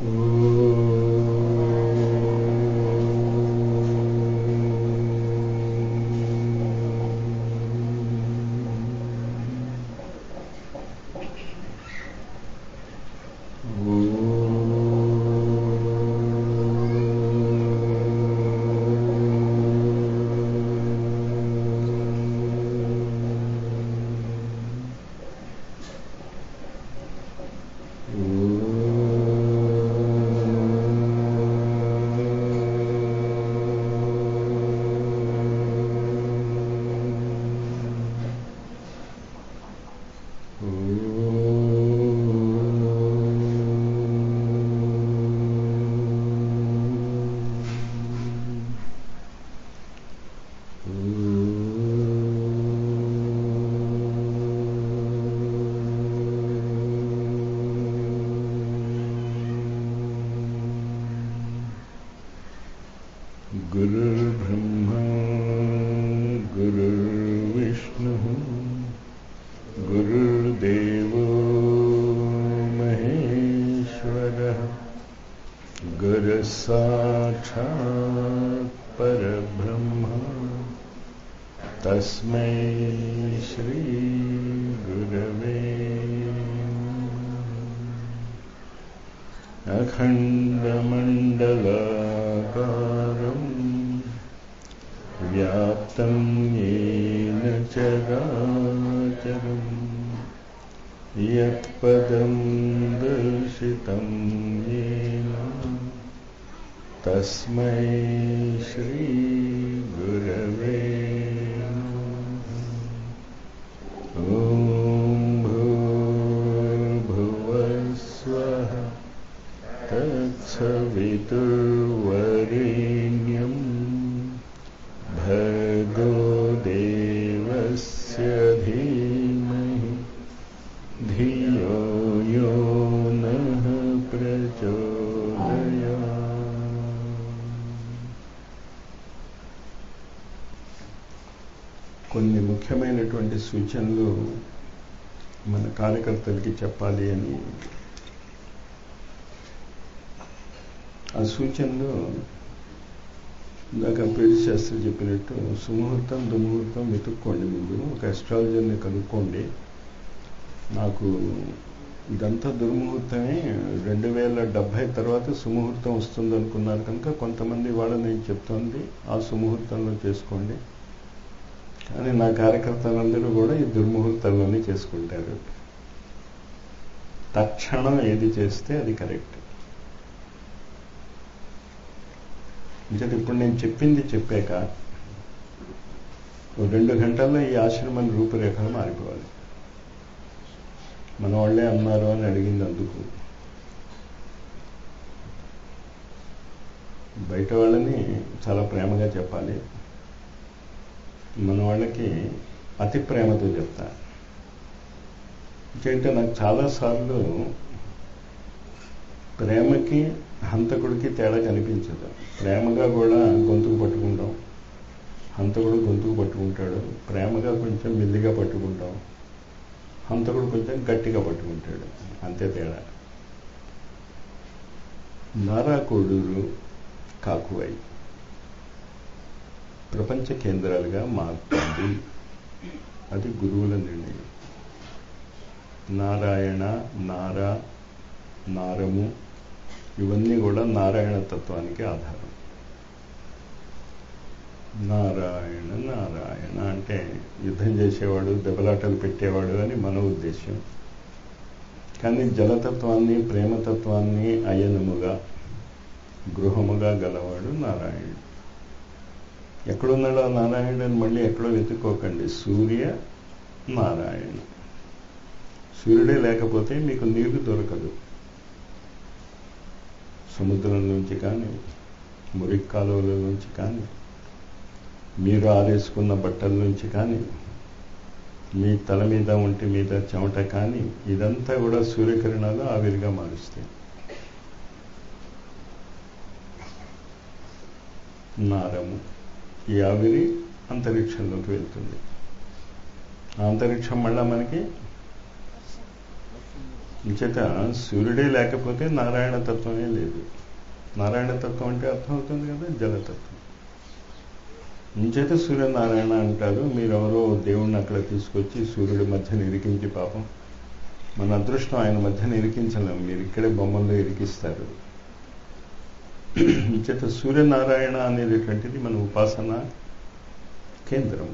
गुरुर्ब्रह्मा गुरुर्विष्णुः गुरुर्देवो महेश्वरः गुरुसाक्षात् परब्रह्म तस्मै श्रीगुरवे नमः। अखण्डमण्डलाकारम् व्याप्तं येन चराचरम् यत्पदं दर्शितं येन तस्मै श्रीगुरवे नमः। ॐ भूर्भुवस्वः तत्सवितुर्वरेण्यं भर्गो देवस्य धीमहि धियो यो नः కొన్ని ముఖ్యమైనటువంటి సూచనలు మన కార్యకర్తలకి చెప్పాలి అని ఆ సూచనలు ఇందాక పేరు శాస్త్రి చెప్పినట్టు సుముహూర్తం దుముహూర్తం వెతుక్కోండి ముందు ఒక అస్ట్రాలజర్ని కనుక్కోండి నాకు ఇదంతా దుర్ముహూర్తమే రెండు వేల డెబ్భై తర్వాత సుముహూర్తం వస్తుంది అనుకున్నారు కనుక కొంతమంది వాళ్ళు నేను చెప్తోంది ఆ సుముహూర్తంలో చేసుకోండి కానీ నా కార్యకర్తలందరూ కూడా ఈ దుర్ముహూర్తంలోనే చేసుకుంటారు తక్షణం ఏది చేస్తే అది కరెక్ట్ అంటే ఇప్పుడు నేను చెప్పింది చెప్పాక ఓ రెండు గంటల్లో ఈ ఆశ్రమం రూపురేఖలు మారిపోవాలి మన వాళ్ళే అన్నారు అని అడిగింది అందుకు బయట వాళ్ళని చాలా ప్రేమగా చెప్పాలి మన వాళ్ళకి అతి ప్రేమతో చెప్తా ఏంటంటే నాకు చాలాసార్లు ప్రేమకి హంతకుడికి తేడా కనిపించదు ప్రేమగా కూడా గొంతుకు పట్టుకుంటాం హంతకుడు గొంతుకు పట్టుకుంటాడు ప్రేమగా కొంచెం మెల్లిగా పట్టుకుంటాం హంతకుడు కొంచెం గట్టిగా పట్టుకుంటాడు అంతే తేడా నారా కోడూరు కాకువై ప్రపంచ కేంద్రాలుగా మారుతుంది అది గురువుల నిర్ణయం నారాయణ నారా నారము ఇవన్నీ కూడా నారాయణ తత్వానికి ఆధారం నారాయణ నారాయణ అంటే యుద్ధం చేసేవాడు దెబ్బలాటలు పెట్టేవాడు అని మన ఉద్దేశం కానీ జలతత్వాన్ని ప్రేమతత్వాన్ని అయనముగా గృహముగా గలవాడు నారాయణుడు ఎక్కడున్నాడు ఆ నారాయణుడు అని మళ్ళీ ఎక్కడో వెతుక్కోకండి సూర్య నారాయణ సూర్యుడే లేకపోతే మీకు నీరు దొరకదు సముద్రం నుంచి కానీ మురికి కాలువల నుంచి కానీ మీరు ఆరేసుకున్న బట్టల నుంచి కానీ మీ తల మీద ఒంటి మీద చెమట కానీ ఇదంతా కూడా సూర్యకిరణాలు ఆవిరిగా మారుస్తాయి నారము ఈ ఆవిరి అంతరిక్షంలోకి వెళ్తుంది ఆ అంతరిక్షం మళ్ళా మనకి ఇంచేత సూర్యుడే లేకపోతే నారాయణ తత్వమే లేదు నారాయణ తత్వం అంటే అర్థమవుతుంది కదా జలతత్వం ఇంచేత సూర్యనారాయణ అంటారు మీరెవరో దేవుణ్ణి అక్కడ తీసుకొచ్చి సూర్యుడి మధ్యన ఇరికించి పాపం మన అదృష్టం ఆయన మధ్యన ఇరికించలేం మీరు ఇక్కడే బొమ్మల్లో ఇరికిస్తారు ఇంచేత సూర్యనారాయణ అనేటటువంటిది మన ఉపాసన కేంద్రం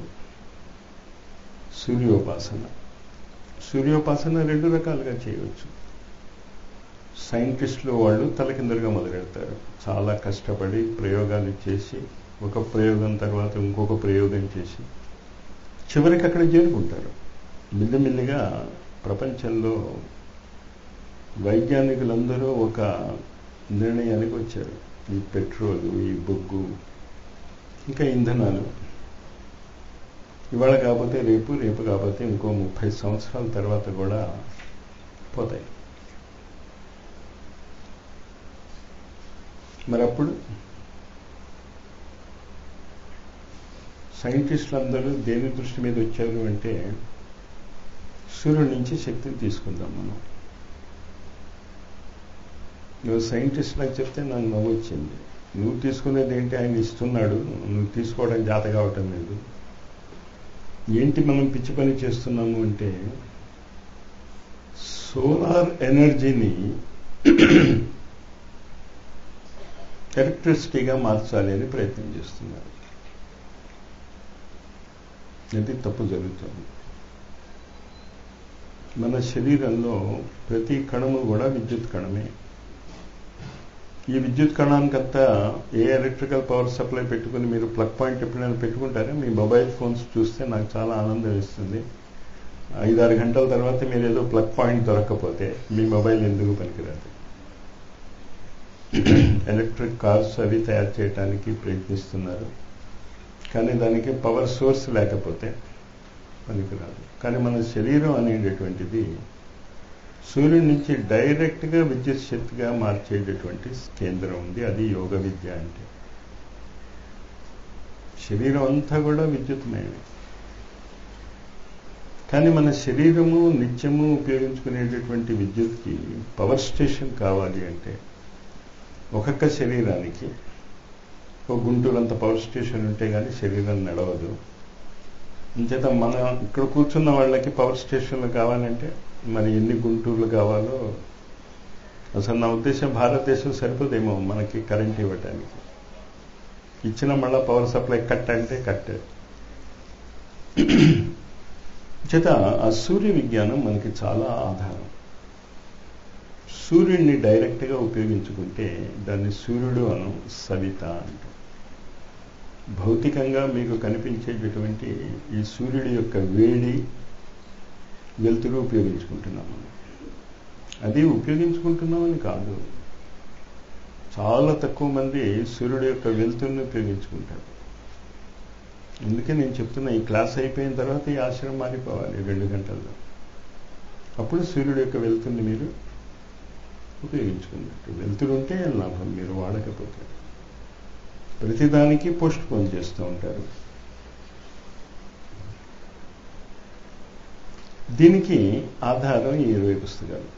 సూర్యోపాసన సూర్యోపాసన రెండు రకాలుగా చేయవచ్చు సైంటిస్టులు వాళ్ళు తలకిందలుగా మొదలెడతారు చాలా కష్టపడి ప్రయోగాలు చేసి ఒక ప్రయోగం తర్వాత ఇంకొక ప్రయోగం చేసి చివరికి అక్కడ చేరుకుంటారు మిల్లిమిల్లిగా ప్రపంచంలో వైజ్ఞానికులందరూ ఒక నిర్ణయానికి వచ్చారు ఈ పెట్రోల్ ఈ బొగ్గు ఇంకా ఇంధనాలు ఇవాళ కాకపోతే రేపు రేపు కాకపోతే ఇంకో ముప్పై సంవత్సరాల తర్వాత కూడా పోతాయి మరి అప్పుడు సైంటిస్టులు అందరూ దేని దృష్టి మీద వచ్చారు అంటే సూర్యుడి నుంచి శక్తిని తీసుకుందాం మనం నువ్వు సైంటిస్ట్ నాకు చెప్తే నాకు నవ్వు వచ్చింది నువ్వు తీసుకునేది ఏంటి ఆయన ఇస్తున్నాడు నువ్వు తీసుకోవడం జాత కావటం లేదు ఏంటి మనం పిచ్చి పని చేస్తున్నాము అంటే సోలార్ ఎనర్జీని ఎలక్ట్రిసిటీగా మార్చాలి అని ప్రయత్నం చేస్తున్నారు అది తప్పు జరుగుతుంది మన శరీరంలో ప్రతి కణము కూడా విద్యుత్ కణమే ఈ విద్యుత్ కణానికంతా ఏ ఎలక్ట్రికల్ పవర్ సప్లై పెట్టుకుని మీరు ప్లగ్ పాయింట్ ఎప్పుడైనా పెట్టుకుంటారా మీ మొబైల్ ఫోన్స్ చూస్తే నాకు చాలా ఆనందం ఇస్తుంది ఐదారు గంటల తర్వాత మీరు ఏదో ప్లగ్ పాయింట్ దొరకకపోతే మీ మొబైల్ ఎందుకు పనికిరాదు ఎలక్ట్రిక్ కార్స్ అవి తయారు చేయడానికి ప్రయత్నిస్తున్నారు కానీ దానికి పవర్ సోర్స్ లేకపోతే పనికిరాదు కానీ మన శరీరం అనేటటువంటిది సూర్యుడి నుంచి డైరెక్ట్గా విద్యుత్ శక్తిగా మార్చేటటువంటి కేంద్రం ఉంది అది యోగ విద్య అంటే శరీరం అంతా కూడా విద్యుత్మయమే కానీ మన శరీరము నిత్యము ఉపయోగించుకునేటటువంటి విద్యుత్కి పవర్ స్టేషన్ కావాలి అంటే ఒక్కొక్క శరీరానికి ఒక గుంటూరంత పవర్ స్టేషన్ ఉంటే కానీ శరీరం నడవదు ఇంచేత మన ఇక్కడ కూర్చున్న వాళ్ళకి పవర్ స్టేషన్లు కావాలంటే మరి ఎన్ని గుంటూరులు కావాలో అసలు నా ఉద్దేశం భారతదేశం సరిపోదేమో మనకి కరెంట్ ఇవ్వటానికి ఇచ్చిన మళ్ళా పవర్ సప్లై కట్ అంటే కట్ చేత ఆ సూర్య విజ్ఞానం మనకి చాలా ఆధారం సూర్యుడిని డైరెక్ట్గా ఉపయోగించుకుంటే దాన్ని సూర్యుడు అను సవిత అంటాం భౌతికంగా మీకు కనిపించేటటువంటి ఈ సూర్యుడి యొక్క వేడి వెలుతురు ఉపయోగించుకుంటున్నాం మనం అది ఉపయోగించుకుంటున్నామని కాదు చాలా తక్కువ మంది సూర్యుడి యొక్క వెలుతురుని ఉపయోగించుకుంటారు అందుకే నేను చెప్తున్నా ఈ క్లాస్ అయిపోయిన తర్వాత ఈ ఆశ్రమం మారిపోవాలి రెండు గంటల్లో అప్పుడు సూర్యుడి యొక్క వెలుతురుని మీరు ఉపయోగించుకున్నట్టు వెలుతురు ఉంటే లాభం మీరు వాడకపోతే ప్రతిదానికి పోస్ట్ పోన్ చేస్తూ ఉంటారు దీనికి ఆధారం ఈ ఇరవై పుస్తకాలు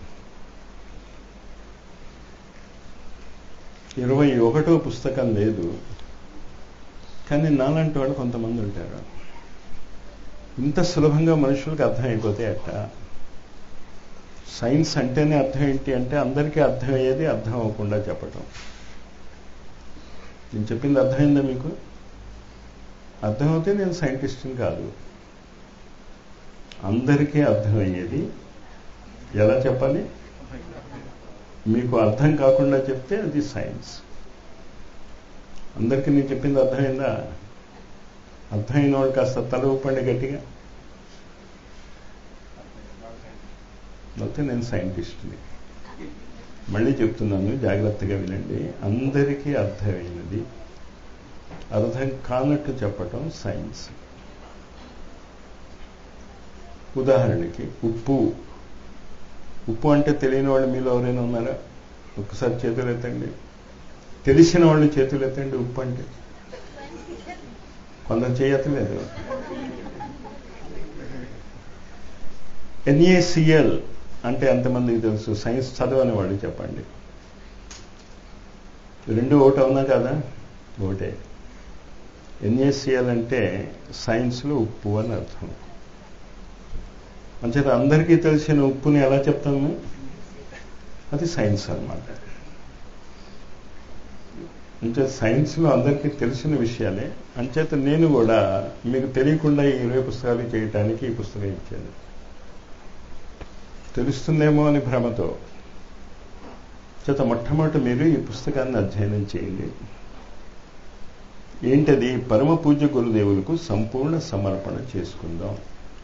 ఇరవై ఒకటో పుస్తకం లేదు కానీ నాలాంటి వాళ్ళు కొంతమంది ఉంటారు ఇంత సులభంగా మనుషులకు అర్థమైపోతే అట్ట సైన్స్ అంటేనే అర్థం ఏంటి అంటే అందరికీ అర్థమయ్యేది అర్థం అవ్వకుండా చెప్పటం నేను చెప్పింది అర్థమైందా మీకు అర్థమవుతే నేను సైంటిస్ట్ని కాదు అందరికీ అర్థమయ్యేది ఎలా చెప్పాలి మీకు అర్థం కాకుండా చెప్తే అది సైన్స్ అందరికీ నేను చెప్పింది అర్థమైందా అర్థమైన వాళ్ళు కాస్త తల ఊపండి గట్టిగా అయితే నేను సైంటిస్ట్ని మళ్ళీ చెప్తున్నాను జాగ్రత్తగా వినండి అందరికీ అర్థమైనది అర్థం కానట్టు చెప్పటం సైన్స్ ఉదాహరణకి ఉప్పు ఉప్పు అంటే తెలియని వాళ్ళు మీలో ఎవరైనా ఉన్నారా ఒక్కసారి చేతులు ఎత్తండి తెలిసిన వాళ్ళు చేతులు ఎత్తండి ఉప్పు అంటే కొందరు చేయట్లేదు ఎన్ఏసిఎల్ అంటే ఎంతమందికి తెలుసు సైన్స్ చదవని వాళ్ళు చెప్పండి రెండు ఒకటి అవునా కదా ఒకటే ఎన్ఏసిఎల్ అంటే సైన్స్లో ఉప్పు అని అర్థం అంచేత అందరికీ తెలిసిన ఉప్పుని ఎలా చెప్తాము అది సైన్స్ అనమాట అంటే సైన్స్లో అందరికీ తెలిసిన విషయాలే అంచేత నేను కూడా మీకు తెలియకుండా ఈ ఇరవై పుస్తకాలు చేయటానికి ఈ పుస్తకం ఇచ్చాను తెలుస్తుందేమో అని భ్రమతో చేత మొట్టమొదటి మీరు ఈ పుస్తకాన్ని అధ్యయనం చేయండి ఏంటది పరమ పూజ్య గురుదేవులకు సంపూర్ణ సమర్పణ చేసుకుందాం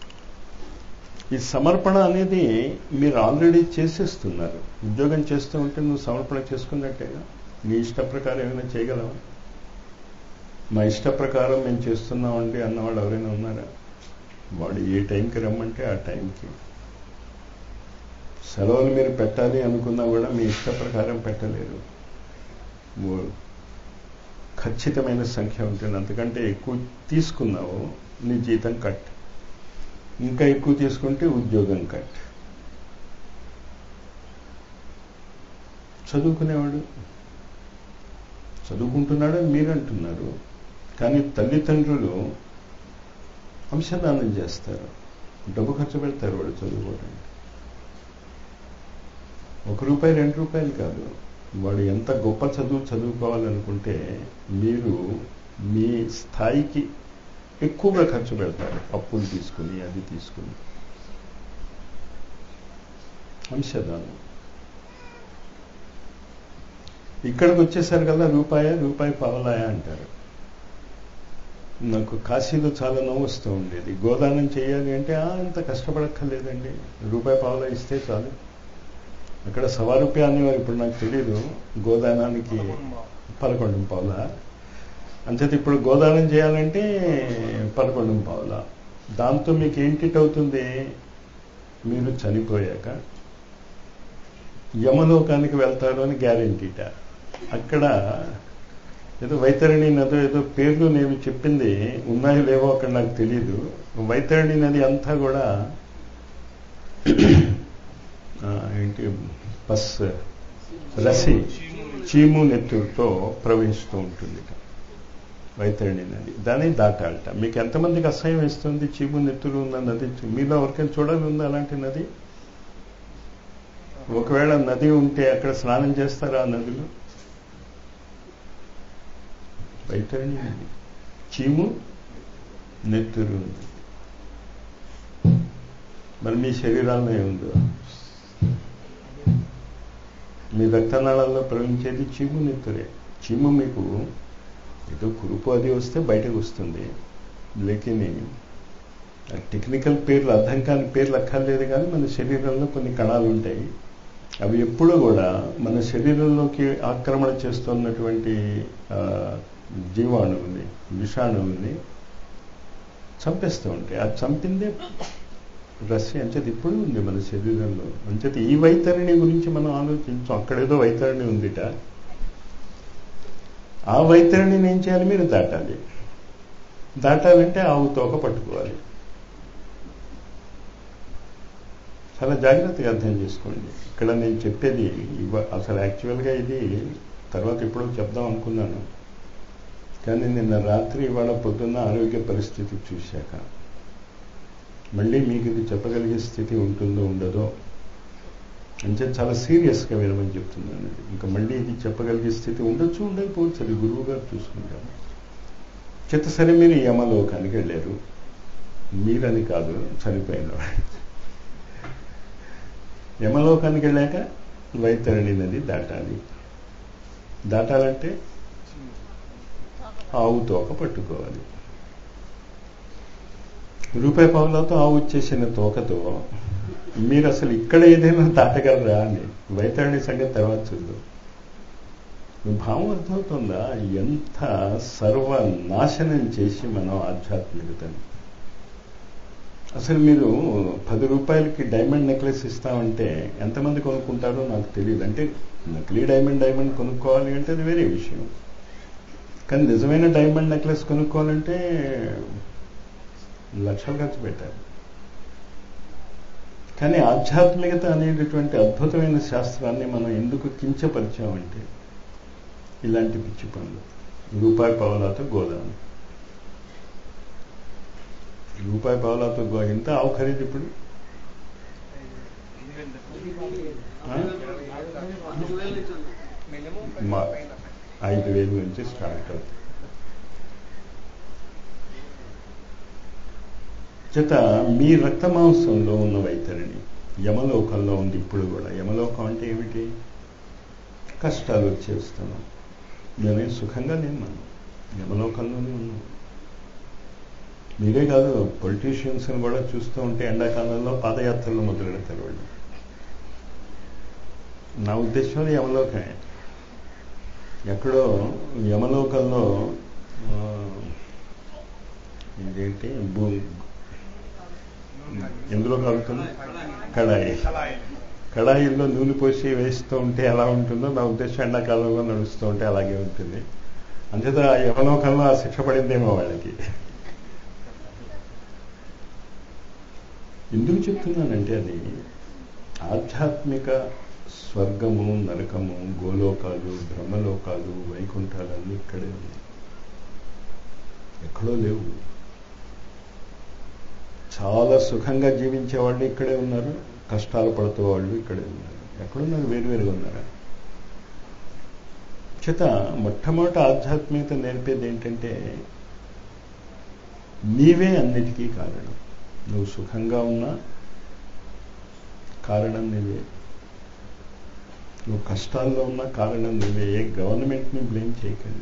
ఈ సమర్పణ అనేది మీరు ఆల్రెడీ చేసేస్తున్నారు ఉద్యోగం చేస్తూ ఉంటే నువ్వు సమర్పణ చేసుకున్నట్టేగా నీ ఇష్ట ప్రకారం ఏమైనా చేయగలవా మా ఇష్ట ప్రకారం మేము చేస్తున్నామండి అన్నవాళ్ళు ఎవరైనా ఉన్నారా వాడు ఏ టైంకి రమ్మంటే ఆ టైంకి సెలవులు మీరు పెట్టాలి అనుకున్నా కూడా మీ ఇష్ట ప్రకారం పెట్టలేరు ఖచ్చితమైన సంఖ్య ఉంటుంది అంతకంటే ఎక్కువ తీసుకున్నావు నీ జీతం కట్ ఇంకా ఎక్కువ తీసుకుంటే ఉద్యోగం కట్ చదువుకునేవాడు చదువుకుంటున్నాడని మీరు అంటున్నారు కానీ తల్లిదండ్రులు అంశదానం చేస్తారు డబ్బు ఖర్చు పెడతారు వాడు చదువుకోవడానికి ఒక రూపాయి రెండు రూపాయలు కాదు వాడు ఎంత గొప్ప చదువు చదువుకోవాలనుకుంటే మీరు మీ స్థాయికి ఎక్కువగా ఖర్చు పెడతారు అప్పులు తీసుకుని అది తీసుకుని అంశదానం ఇక్కడికి వచ్చేసారు కదా రూపాయ రూపాయి పావలాయ అంటారు నాకు కాశీలో చాలా నవ్వు వస్తూ ఉండేది గోదానం చేయాలి అంటే అంత కష్టపడక్కర్లేదండి రూపాయి పావలా ఇస్తే చాలు అక్కడ సవా రూపాయ అనేవారు ఇప్పుడు నాకు తెలియదు గోదానానికి పదకొండు పావుల అంచేత ఇప్పుడు గోదానం చేయాలంటే పదకొండు పావుల దాంతో మీకు ఏంటిట్ అవుతుంది మీరు చనిపోయాక యమలోకానికి వెళ్తారు అని గ్యారంటీట అక్కడ ఏదో వైతరణి నది ఏదో పేర్లు నేను చెప్పింది ఉన్నాయో లేవో అక్కడ నాకు తెలియదు వైతరణి నది అంతా కూడా ఏంటి బస్ రసి చీము నెత్తుతో ప్రవహిస్తూ ఉంటుంది వైతరణి నది దాన్ని దాటాలట మీకు ఎంతమందికి అసహ్యం వేస్తుంది చీము నెత్తులు ఉన్న నది మీలో ఎవరికైనా చూడాలి ఉందా అలాంటి నది ఒకవేళ నది ఉంటే అక్కడ స్నానం చేస్తారా ఆ నదిలో వైతరణి నది చీము నెత్తురు ఉంది మరి మీ శరీరాల్లో ఏముందో మీ రక్తనాళాల్లో ప్రవహించేది చీము నెత్తురే చీము మీకు ఏదో కురుపు అది వస్తే బయటకు వస్తుంది లేకిన్ టెక్నికల్ పేర్లు అర్థం కాని పేర్లు అక్కర్లేదు కానీ మన శరీరంలో కొన్ని కణాలు ఉంటాయి అవి ఎప్పుడూ కూడా మన శరీరంలోకి ఆక్రమణ చేస్తున్నటువంటి జీవాణువుని విషాణువుని చంపేస్తూ ఉంటాయి అది చంపిందే రస్సి అంచేది ఇప్పుడు ఉంది మన శరీరంలో అంచేది ఈ వైతరిణి గురించి మనం ఆలోచించాం అక్కడేదో వైతరిణి ఉందిట ఆ వైతరిణిని ఏం చేయాలి మీరు దాటాలి దాటాలంటే ఆవు తోక పట్టుకోవాలి చాలా జాగ్రత్తగా అర్థం చేసుకోండి ఇక్కడ నేను చెప్పేది ఇవ అసలు యాక్చువల్గా ఇది తర్వాత ఎప్పుడో చెప్దాం అనుకున్నాను కానీ నిన్న రాత్రి ఇవాళ పొద్దున్న ఆరోగ్య పరిస్థితి చూశాక మళ్ళీ మీకు ఇది చెప్పగలిగే స్థితి ఉంటుందో ఉండదో అంటే చాలా సీరియస్గా వినమని చెప్తున్నాను ఇంకా మళ్ళీ ఇది చెప్పగలిగే స్థితి ఉండొచ్చు ఉండకపోవచ్చు అది గురువు గారు చూసుకుంటారు చెత్త సరే మీరు యమలోకానికి వెళ్ళారు మీరని కాదు చనిపోయిన యమలోకానికి వెళ్ళాక వైతరణి నది దాటాలి దాటాలంటే ఆవు తోక పట్టుకోవాలి రూపాయి పావులతో ఆవు వచ్చేసిన తోకతో మీరు అసలు ఇక్కడ ఏదైనా దాటగలరా అని వైతరణి సంగతి తర్వాత చూద్దాం భావం అర్థమవుతుందా ఎంత సర్వనాశనం చేసి మనం ఆధ్యాత్మికతని అసలు మీరు పది రూపాయలకి డైమండ్ నెక్లెస్ ఇస్తామంటే ఎంతమంది కొనుక్కుంటారో నాకు తెలియదు అంటే నకిలీ డైమండ్ డైమండ్ కొనుక్కోవాలి అంటే అది వేరే విషయం కానీ నిజమైన డైమండ్ నెక్లెస్ కొనుక్కోవాలంటే లక్షలు ఖర్చు పెట్టారు కానీ ఆధ్యాత్మికత అనేటటువంటి అద్భుతమైన శాస్త్రాన్ని మనం ఎందుకు కించపరిచామంటే ఇలాంటి పిచ్చి పనులు రూపాయి పావలాతో గోదాము రూపాయి పావలాతో గో ఎంత ఆవు ఖరీదు ఇప్పుడు ఆ? మా ఐదు వేలు నుంచి స్టార్ట్ అవుతుంది చేత మీ రక్త మాంసంలో ఉన్న వైతరిణి యమలోకంలో ఉంది ఇప్పుడు కూడా యమలోకం అంటే ఏమిటి కష్టాలు వచ్చేస్తున్నాం మేమే సుఖంగా లేము మనం యమలోకంలోనే ఉన్నాం మీరే కాదు పొలిటీషియన్స్ని కూడా చూస్తూ ఉంటే ఎండాకాలంలో పాదయాత్రలు మొదలు పెడతారు వాళ్ళు నా ఉద్దేశంలో యమలోకమే ఎక్కడో యమలోకంలో ఆ, ఇదేంటి భూ ఎందులో కలుగుతుంది కడాయి కడాయిల్లో నూనె పోసి వేస్తూ ఉంటే ఎలా ఉంటుందో నా ఉద్దేశం ఎండాకాలంలో నడుస్తూ ఉంటే అలాగే ఉంటుంది అంచేత ఆ యమలోకంలో ఆ శిక్ష పడిందేమో వాళ్ళకి ఎందుకు చెప్తున్నానంటే అది ఆధ్యాత్మిక స్వర్గము నరకము గోలోకాలు బ్రహ్మలోకాలు వైకుంఠాలు అన్నీ ఇక్కడే ఉన్నాయి ఎక్కడో లేవు చాలా సుఖంగా జీవించే వాళ్ళు ఇక్కడే ఉన్నారు కష్టాలు పడుతూ వాళ్ళు ఇక్కడే ఉన్నారు ఎక్కడున్నారు వేరువేరుగా ఉన్నారా చేత మొట్టమొదటి ఆధ్యాత్మికత నేర్పేది ఏంటంటే నీవే అన్నిటికీ కారణం నువ్వు సుఖంగా ఉన్నా కారణం నీవే నువ్వు కష్టాల్లో ఉన్న కారణం నువ్వే ఏ గవర్నమెంట్ని బ్లేమ్ చేయకండి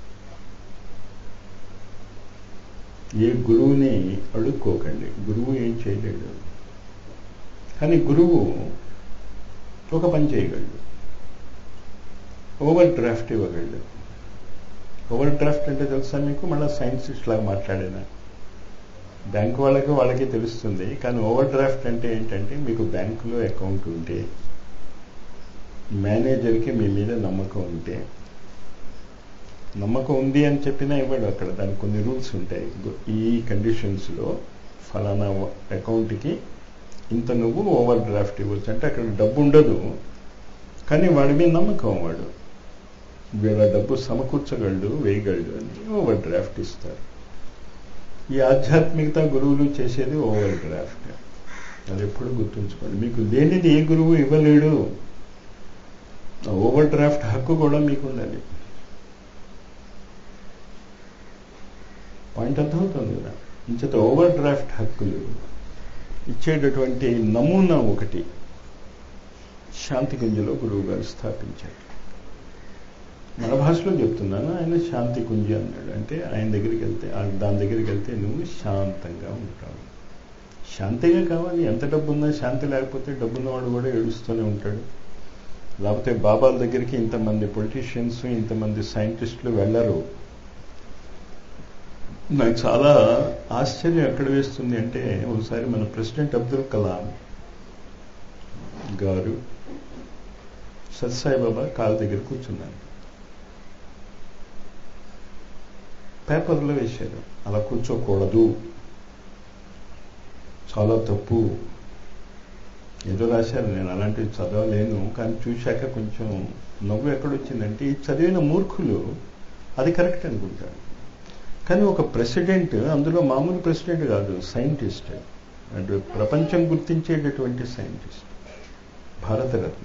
ఏ గురువుని అడుక్కోకండి గురువు ఏం చేయలేడు కానీ గురువు ఒక పని చేయగలడు ఓవర్ డ్రాఫ్ట్ ఇవ్వగలడు ఓవర్ డ్రాఫ్ట్ అంటే తెలుసా మీకు మళ్ళీ సైంటిస్ట్ లాగా మాట్లాడేనా బ్యాంక్ వాళ్ళకి వాళ్ళకి తెలుస్తుంది కానీ ఓవర్ డ్రాఫ్ట్ అంటే ఏంటంటే మీకు బ్యాంకులో అకౌంట్ ఉంటే మేనేజర్కి మీ మీద నమ్మకం ఉంటే నమ్మకం ఉంది అని చెప్పినా ఇవ్వడు అక్కడ దానికి కొన్ని రూల్స్ ఉంటాయి ఈ కండిషన్స్లో ఫలానా అకౌంట్కి ఇంత నువ్వు ఓవర్ డ్రాఫ్ట్ ఇవ్వచ్చు అంటే అక్కడ డబ్బు ఉండదు కానీ వాడి మీద నమ్మకం వాడు వీళ్ళ డబ్బు సమకూర్చగలడు వేయగలడు అని ఓవర్ డ్రాఫ్ట్ ఇస్తారు ఈ ఆధ్యాత్మికత గురువులు చేసేది ఓవర్ డ్రాఫ్ట్ అది ఎప్పుడు గుర్తుంచుకోండి మీకు లేనిది ఏ గురువు ఇవ్వలేడు ఓవర్ డ్రాఫ్ట్ హక్కు కూడా మీకు ఉండాలి పాయింట్ అర్థమవుతుంది కదా ఇంచేత ఓవర్ డ్రాఫ్ట్ హక్కులు ఇచ్చేటటువంటి నమూనా ఒకటి శాంతి కుంజలో గురువు గారు స్థాపించారు మన భాషలో చెప్తున్నాను ఆయన శాంతి కుంజి అన్నాడు అంటే ఆయన దగ్గరికి వెళ్తే దాని దగ్గరికి వెళ్తే నువ్వు శాంతంగా ఉంటావు శాంతిగా కావాలి ఎంత డబ్బు ఉన్నా శాంతి లేకపోతే డబ్బున్నవాడు కూడా ఏడుస్తూనే ఉంటాడు లేకపోతే బాబాల దగ్గరికి ఇంతమంది పొలిటీషియన్స్ ఇంతమంది సైంటిస్టులు వెళ్ళరు నాకు చాలా ఆశ్చర్యం ఎక్కడ వేస్తుంది అంటే ఒకసారి మన ప్రెసిడెంట్ అబ్దుల్ కలాం గారు సత్సాయిబాబా కాళ్ళ దగ్గర కూర్చున్నారు పేపర్లో వేశారు అలా కూర్చోకూడదు చాలా తప్పు ఏదో రాశారు నేను అలాంటివి చదవలేను కానీ చూశాక కొంచెం నవ్వు ఎక్కడొచ్చిందంటే ఈ చదివిన మూర్ఖులు అది కరెక్ట్ అనుకుంటారు కానీ ఒక ప్రెసిడెంట్ అందులో మామూలు ప్రెసిడెంట్ కాదు సైంటిస్ట్ అంటే ప్రపంచం గుర్తించేటటువంటి సైంటిస్ట్ భారతరత్న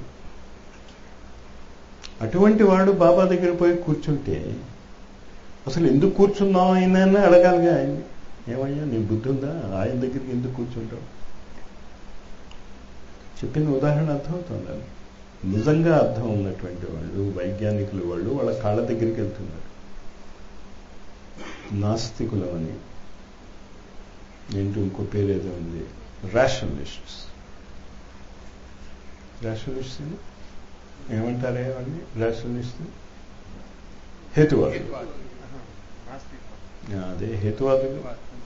అటువంటి వాడు బాబా దగ్గర పోయి కూర్చుంటే అసలు ఎందుకు కూర్చున్నావు ఆయన అడగాలిగా ఆయన ఏమయ్యా నీ బుద్ధి ఉందా ఆయన దగ్గరికి ఎందుకు కూర్చుంటావు చెప్పిన ఉదాహరణ అర్థమవుతుందా నిజంగా అర్థం ఉన్నటువంటి వాళ్ళు వైజ్ఞానికులు వాళ్ళు వాళ్ళ కాళ్ళ దగ్గరికి వెళ్తున్నారు నాస్తికులు అని ఏంటి ఇంకో పేరు ఏదో ఉంది రేషనలిస్ట్స్ రేషనలిస్ట్ ఏమంటారే వాళ్ళని రేషనలిస్ట్ హేతువాదులు అదే హేతువాదులు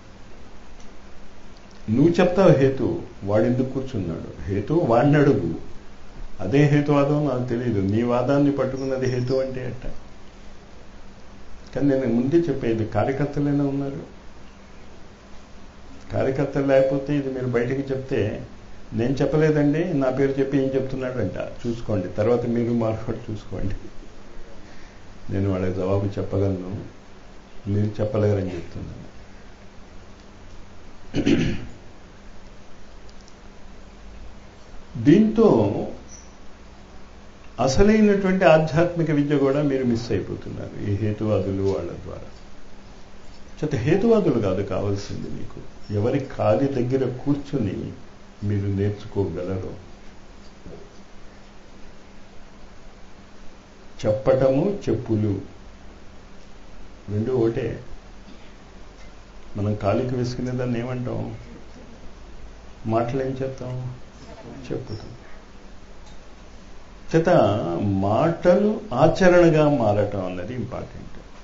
నువ్వు చెప్తావు హేతు వాడు ఎందుకు కూర్చున్నాడు హేతు వాడిని అడుగు అదే హేతువాదం నాకు తెలియదు నీ వాదాన్ని పట్టుకున్నది హేతు అంటే అట్ట కానీ నేను ముందే చెప్పేది కార్యకర్తలైనా ఉన్నారు కార్యకర్తలు లేకపోతే ఇది మీరు బయటకు చెప్తే నేను చెప్పలేదండి నా పేరు చెప్పి ఏం చెప్తున్నాడంట చూసుకోండి తర్వాత మీరు మార్కెట్ చూసుకోండి నేను వాళ్ళకి జవాబు చెప్పగలను మీరు చెప్పలేరని చెప్తున్నాను దీంతో అసలైనటువంటి ఆధ్యాత్మిక విద్య కూడా మీరు మిస్ అయిపోతున్నారు ఈ హేతువాదులు వాళ్ళ ద్వారా చేత హేతువాదులు కాదు కావాల్సింది మీకు ఎవరి కాలి దగ్గర కూర్చుని మీరు నేర్చుకోగలరు చెప్పటము చెప్పులు రెండు ఒకటే మనం కాలికి వేసుకునే దాన్ని ఏమంటాం మాటలు ఏం చెప్తాం చెప్పుతాం చేత మాటలు ఆచరణగా మారటం అన్నది ఇంపార్టెంట్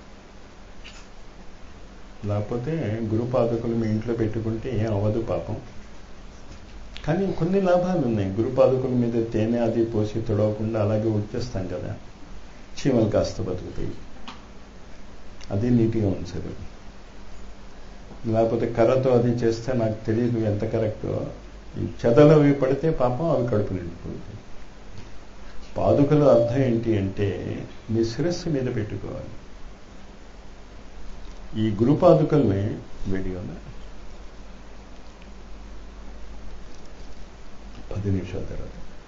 లేకపోతే గురుపాదకులు మీ ఇంట్లో పెట్టుకుంటే ఏం అవ్వదు పాపం కానీ కొన్ని లాభాలు ఉన్నాయి గురుపాదకుల మీద తేనె అది పోసి తొడవకుండా అలాగే ఉడిచేస్తాం కదా చీమలు కాస్త బతుకుతాయి అది నీట్గా ఉంచదు లేకపోతే కర్రతో అది చేస్తే నాకు తెలియదు ఎంత కరెక్టో ఈ చెదలు అవి పడితే పాపం అవి కడుపు నిండిపోతాయి పాదుకల అర్థం ఏంటి అంటే మీ శిరస్సు మీద పెట్టుకోవాలి ఈ గురుపాదుకల్ని వేడిగా పది నిమిషాల తర్వాత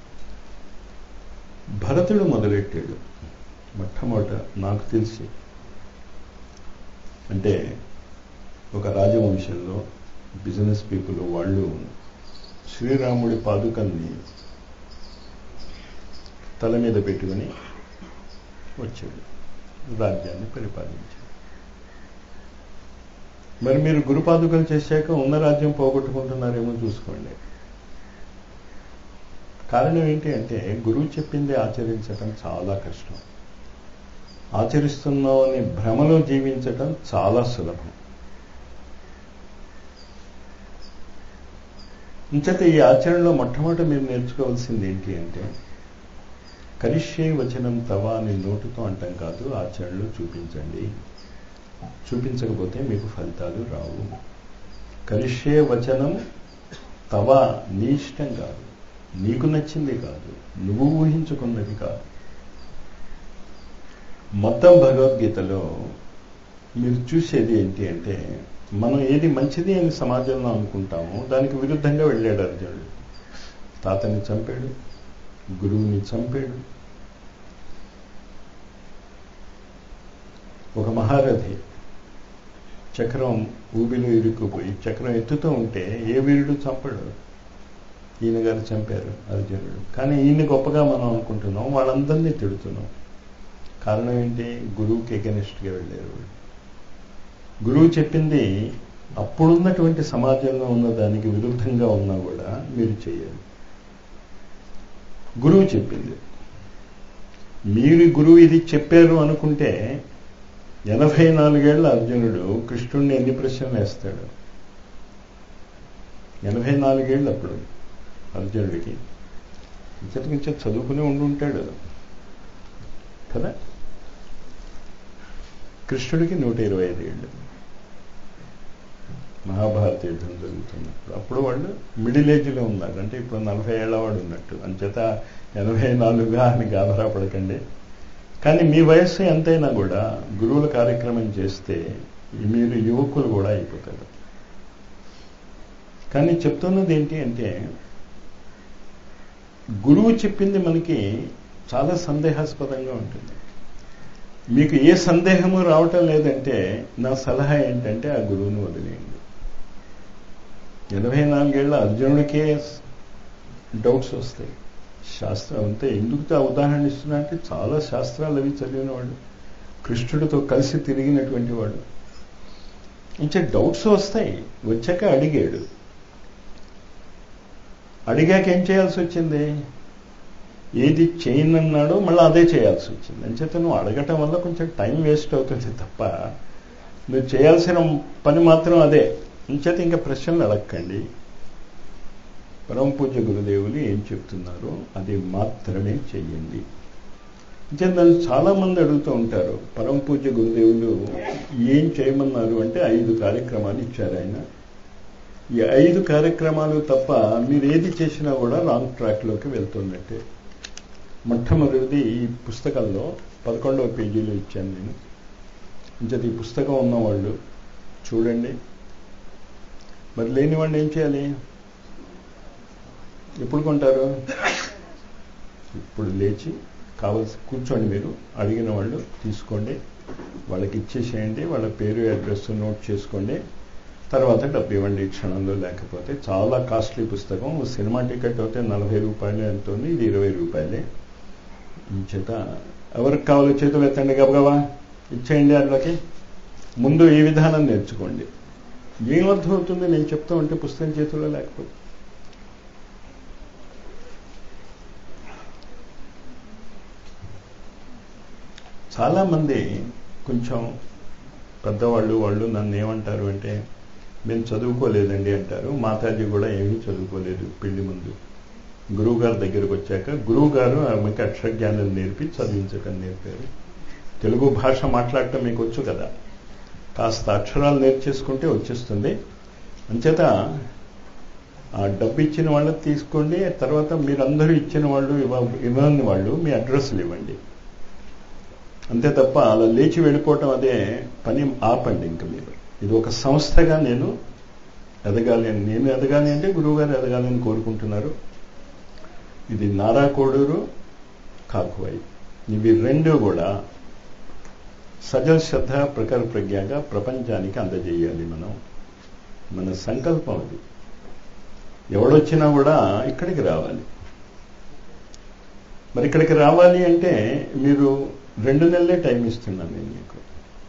భరతుడు మొదలెట్టాడు మొట్టమొదట నాకు తెలిసి అంటే ఒక రాజవంశంలో బిజినెస్ పీపుల్ వాళ్ళు శ్రీరాముడి పాదుకల్ని తల మీద పెట్టుకుని వచ్చాడు రాజ్యాన్ని పరిపాలించాడు మరి మీరు గురుపాదుకలు చేశాక ఉన్న రాజ్యం పోగొట్టుకుంటున్నారేమో చూసుకోండి కారణం ఏంటి అంటే గురువు చెప్పింది ఆచరించటం చాలా కష్టం ఆచరిస్తున్నామని భ్రమలో జీవించటం చాలా సులభం ఇంచేత ఈ ఆచరణలో మొట్టమొదట మీరు నేర్చుకోవాల్సింది ఏంటి అంటే కరిష్యే వచనం తవా అని నోటుతో అంటాం కాదు ఆచరణలో చూపించండి చూపించకపోతే మీకు ఫలితాలు రావు కరిష్యే వచనం తవా నీ ఇష్టం కాదు నీకు నచ్చింది కాదు నువ్వు ఊహించుకున్నది కాదు మొత్తం భగవద్గీతలో మీరు చూసేది ఏంటి అంటే మనం ఏది మంచిది అని సమాజంలో అనుకుంటామో దానికి విరుద్ధంగా వెళ్ళాడు అర్జునుడు తాతని చంపాడు గురువుని చంపాడు ఒక మహారథి చక్రం ఊబిలో ఇరుక్కుపోయి చక్రం ఎత్తుతూ ఉంటే ఏ వీరుడు చంపడు ఈయన గారు చంపారు అర్జునుడు కానీ ఈయన గొప్పగా మనం అనుకుంటున్నాం వాళ్ళందరినీ తిడుతున్నాం కారణం ఏంటి గురువుకి ఎగనిస్ట్గా వెళ్ళారు గురువు చెప్పింది అప్పుడున్నటువంటి సమాజంలో ఉన్న దానికి విరుద్ధంగా ఉన్నా కూడా మీరు చేయాలి గురువు చెప్పింది మీరు గురువు ఇది చెప్పారు అనుకుంటే ఎనభై నాలుగేళ్ల అర్జునుడు కృష్ణుడిని ఎన్ని ప్రశ్నలు వేస్తాడు ఎనభై నాలుగేళ్ళు అప్పుడు అర్జునుడికి ఇంచటికించ చదువుకుని ఉండుంటాడు కదా కృష్ణుడికి నూట ఇరవై ఐదు ఏళ్ళు మహాభారత యుద్ధం జరుగుతున్నప్పుడు అప్పుడు వాళ్ళు మిడిల్ ఏజ్లో ఉన్నారు అంటే ఇప్పుడు నలభై ఏళ్ళ వాడు ఉన్నట్టు అంచేత ఎనభై నాలుగుగా అని గాబరా పడకండి కానీ మీ వయస్సు ఎంతైనా కూడా గురువుల కార్యక్రమం చేస్తే మీరు యువకులు కూడా అయిపోతారు కానీ చెప్తున్నది ఏంటి అంటే గురువు చెప్పింది మనకి చాలా సందేహాస్పదంగా ఉంటుంది మీకు ఏ సందేహము రావటం లేదంటే నా సలహా ఏంటంటే ఆ గురువుని వదిలేయండి ఎనభై నాలుగేళ్ల అర్జునుడికే డౌట్స్ వస్తాయి శాస్త్రం అంతే ఎందుకు ఆ ఉదాహరణ ఇస్తున్నా అంటే చాలా శాస్త్రాలు అవి చదివిన వాడు కృష్ణుడితో కలిసి తిరిగినటువంటి వాడు ఇంకా డౌట్స్ వస్తాయి వచ్చాక అడిగాడు అడిగాక ఏం చేయాల్సి వచ్చింది ఏది చేయనన్నాడో మళ్ళీ అదే చేయాల్సి వచ్చింది అంచేత నువ్వు అడగటం వల్ల కొంచెం టైం వేస్ట్ అవుతుంది తప్ప నువ్వు చేయాల్సిన పని మాత్రం అదే అంచేత ఇంకా ప్రశ్నలు అడగకండి పరమ పూజ్య గురుదేవులు ఏం చెప్తున్నారో అది మాత్రమే చెయ్యండి అంటే నన్ను చాలా మంది అడుగుతూ ఉంటారు పరమ పూజ్య గురుదేవులు ఏం చేయమన్నారు అంటే ఐదు కార్యక్రమాలు ఇచ్చారు ఆయన ఈ ఐదు కార్యక్రమాలు తప్ప మీరు ఏది చేసినా కూడా రాంగ్ ట్రాక్లోకి వెళ్తున్నట్టే మొట్టమొదటిది ఈ పుస్తకంలో పదకొండవ పేజీలో ఇచ్చాను నేను ఇంకది ఈ పుస్తకం ఉన్నవాళ్ళు చూడండి మరి లేని వాళ్ళు ఏం చేయాలి ఎప్పుడు కొంటారు ఇప్పుడు లేచి కావలసి కూర్చోండి మీరు అడిగిన వాళ్ళు తీసుకోండి వాళ్ళకి ఇచ్చేసేయండి వాళ్ళ పేరు అడ్రస్ నోట్ చేసుకోండి తర్వాత డబ్బు ఇవ్వండి ఈ క్షణంలో లేకపోతే చాలా కాస్ట్లీ పుస్తకం సినిమా టికెట్ అయితే నలభై రూపాయలు ఎంత ఉంది ఇది ఇరవై రూపాయలే చేత ఎవరికి కావాలో చేతులు ఎత్తండి గబగబా ఇచ్చేయండి అందులోకి ముందు ఈ విధానం నేర్చుకోండి ఏం అర్థం అవుతుంది నేను చెప్తా ఉంటే పుస్తకం చేతుల్లో లేకపోతే చాలామంది కొంచెం పెద్దవాళ్ళు వాళ్ళు నన్ను ఏమంటారు అంటే మేము చదువుకోలేదండి అంటారు మాతాజీ కూడా ఏమీ చదువుకోలేదు పెళ్లి ముందు గురువు గారి దగ్గరకు వచ్చాక గురువు గారు ఆమెకి అక్షరజ్ఞానం నేర్పి చదివించటం నేర్పారు తెలుగు భాష మాట్లాడటం మీకు వచ్చు కదా కాస్త అక్షరాలు నేర్చేసుకుంటే వచ్చేస్తుంది అంచేత ఆ డబ్బు ఇచ్చిన వాళ్ళు తీసుకోండి తర్వాత మీరందరూ ఇచ్చిన వాళ్ళు ఇవ్వ ఇవ్వని వాళ్ళు మీ అడ్రస్లు ఇవ్వండి అంతే తప్ప అలా లేచి వెళ్ళిపోవటం అదే పని ఆపండి ఇంకా మీరు ఇది ఒక సంస్థగా నేను ఎదగాలి అని నేను ఎదగాలి అంటే గురువుగారు ఎదగాలి అని కోరుకుంటున్నారు ఇది నారా కోడూరు కాకువై ఇవి రెండు కూడా సజల్ శ్రద్ధ ప్రఖర ప్రజ్ఞగా ప్రపంచానికి అందజేయాలి మనం మన సంకల్పం అది ఎవడొచ్చినా కూడా ఇక్కడికి రావాలి మరి ఇక్కడికి రావాలి అంటే మీరు రెండు నెలలే టైం ఇస్తున్నాను నేను మీకు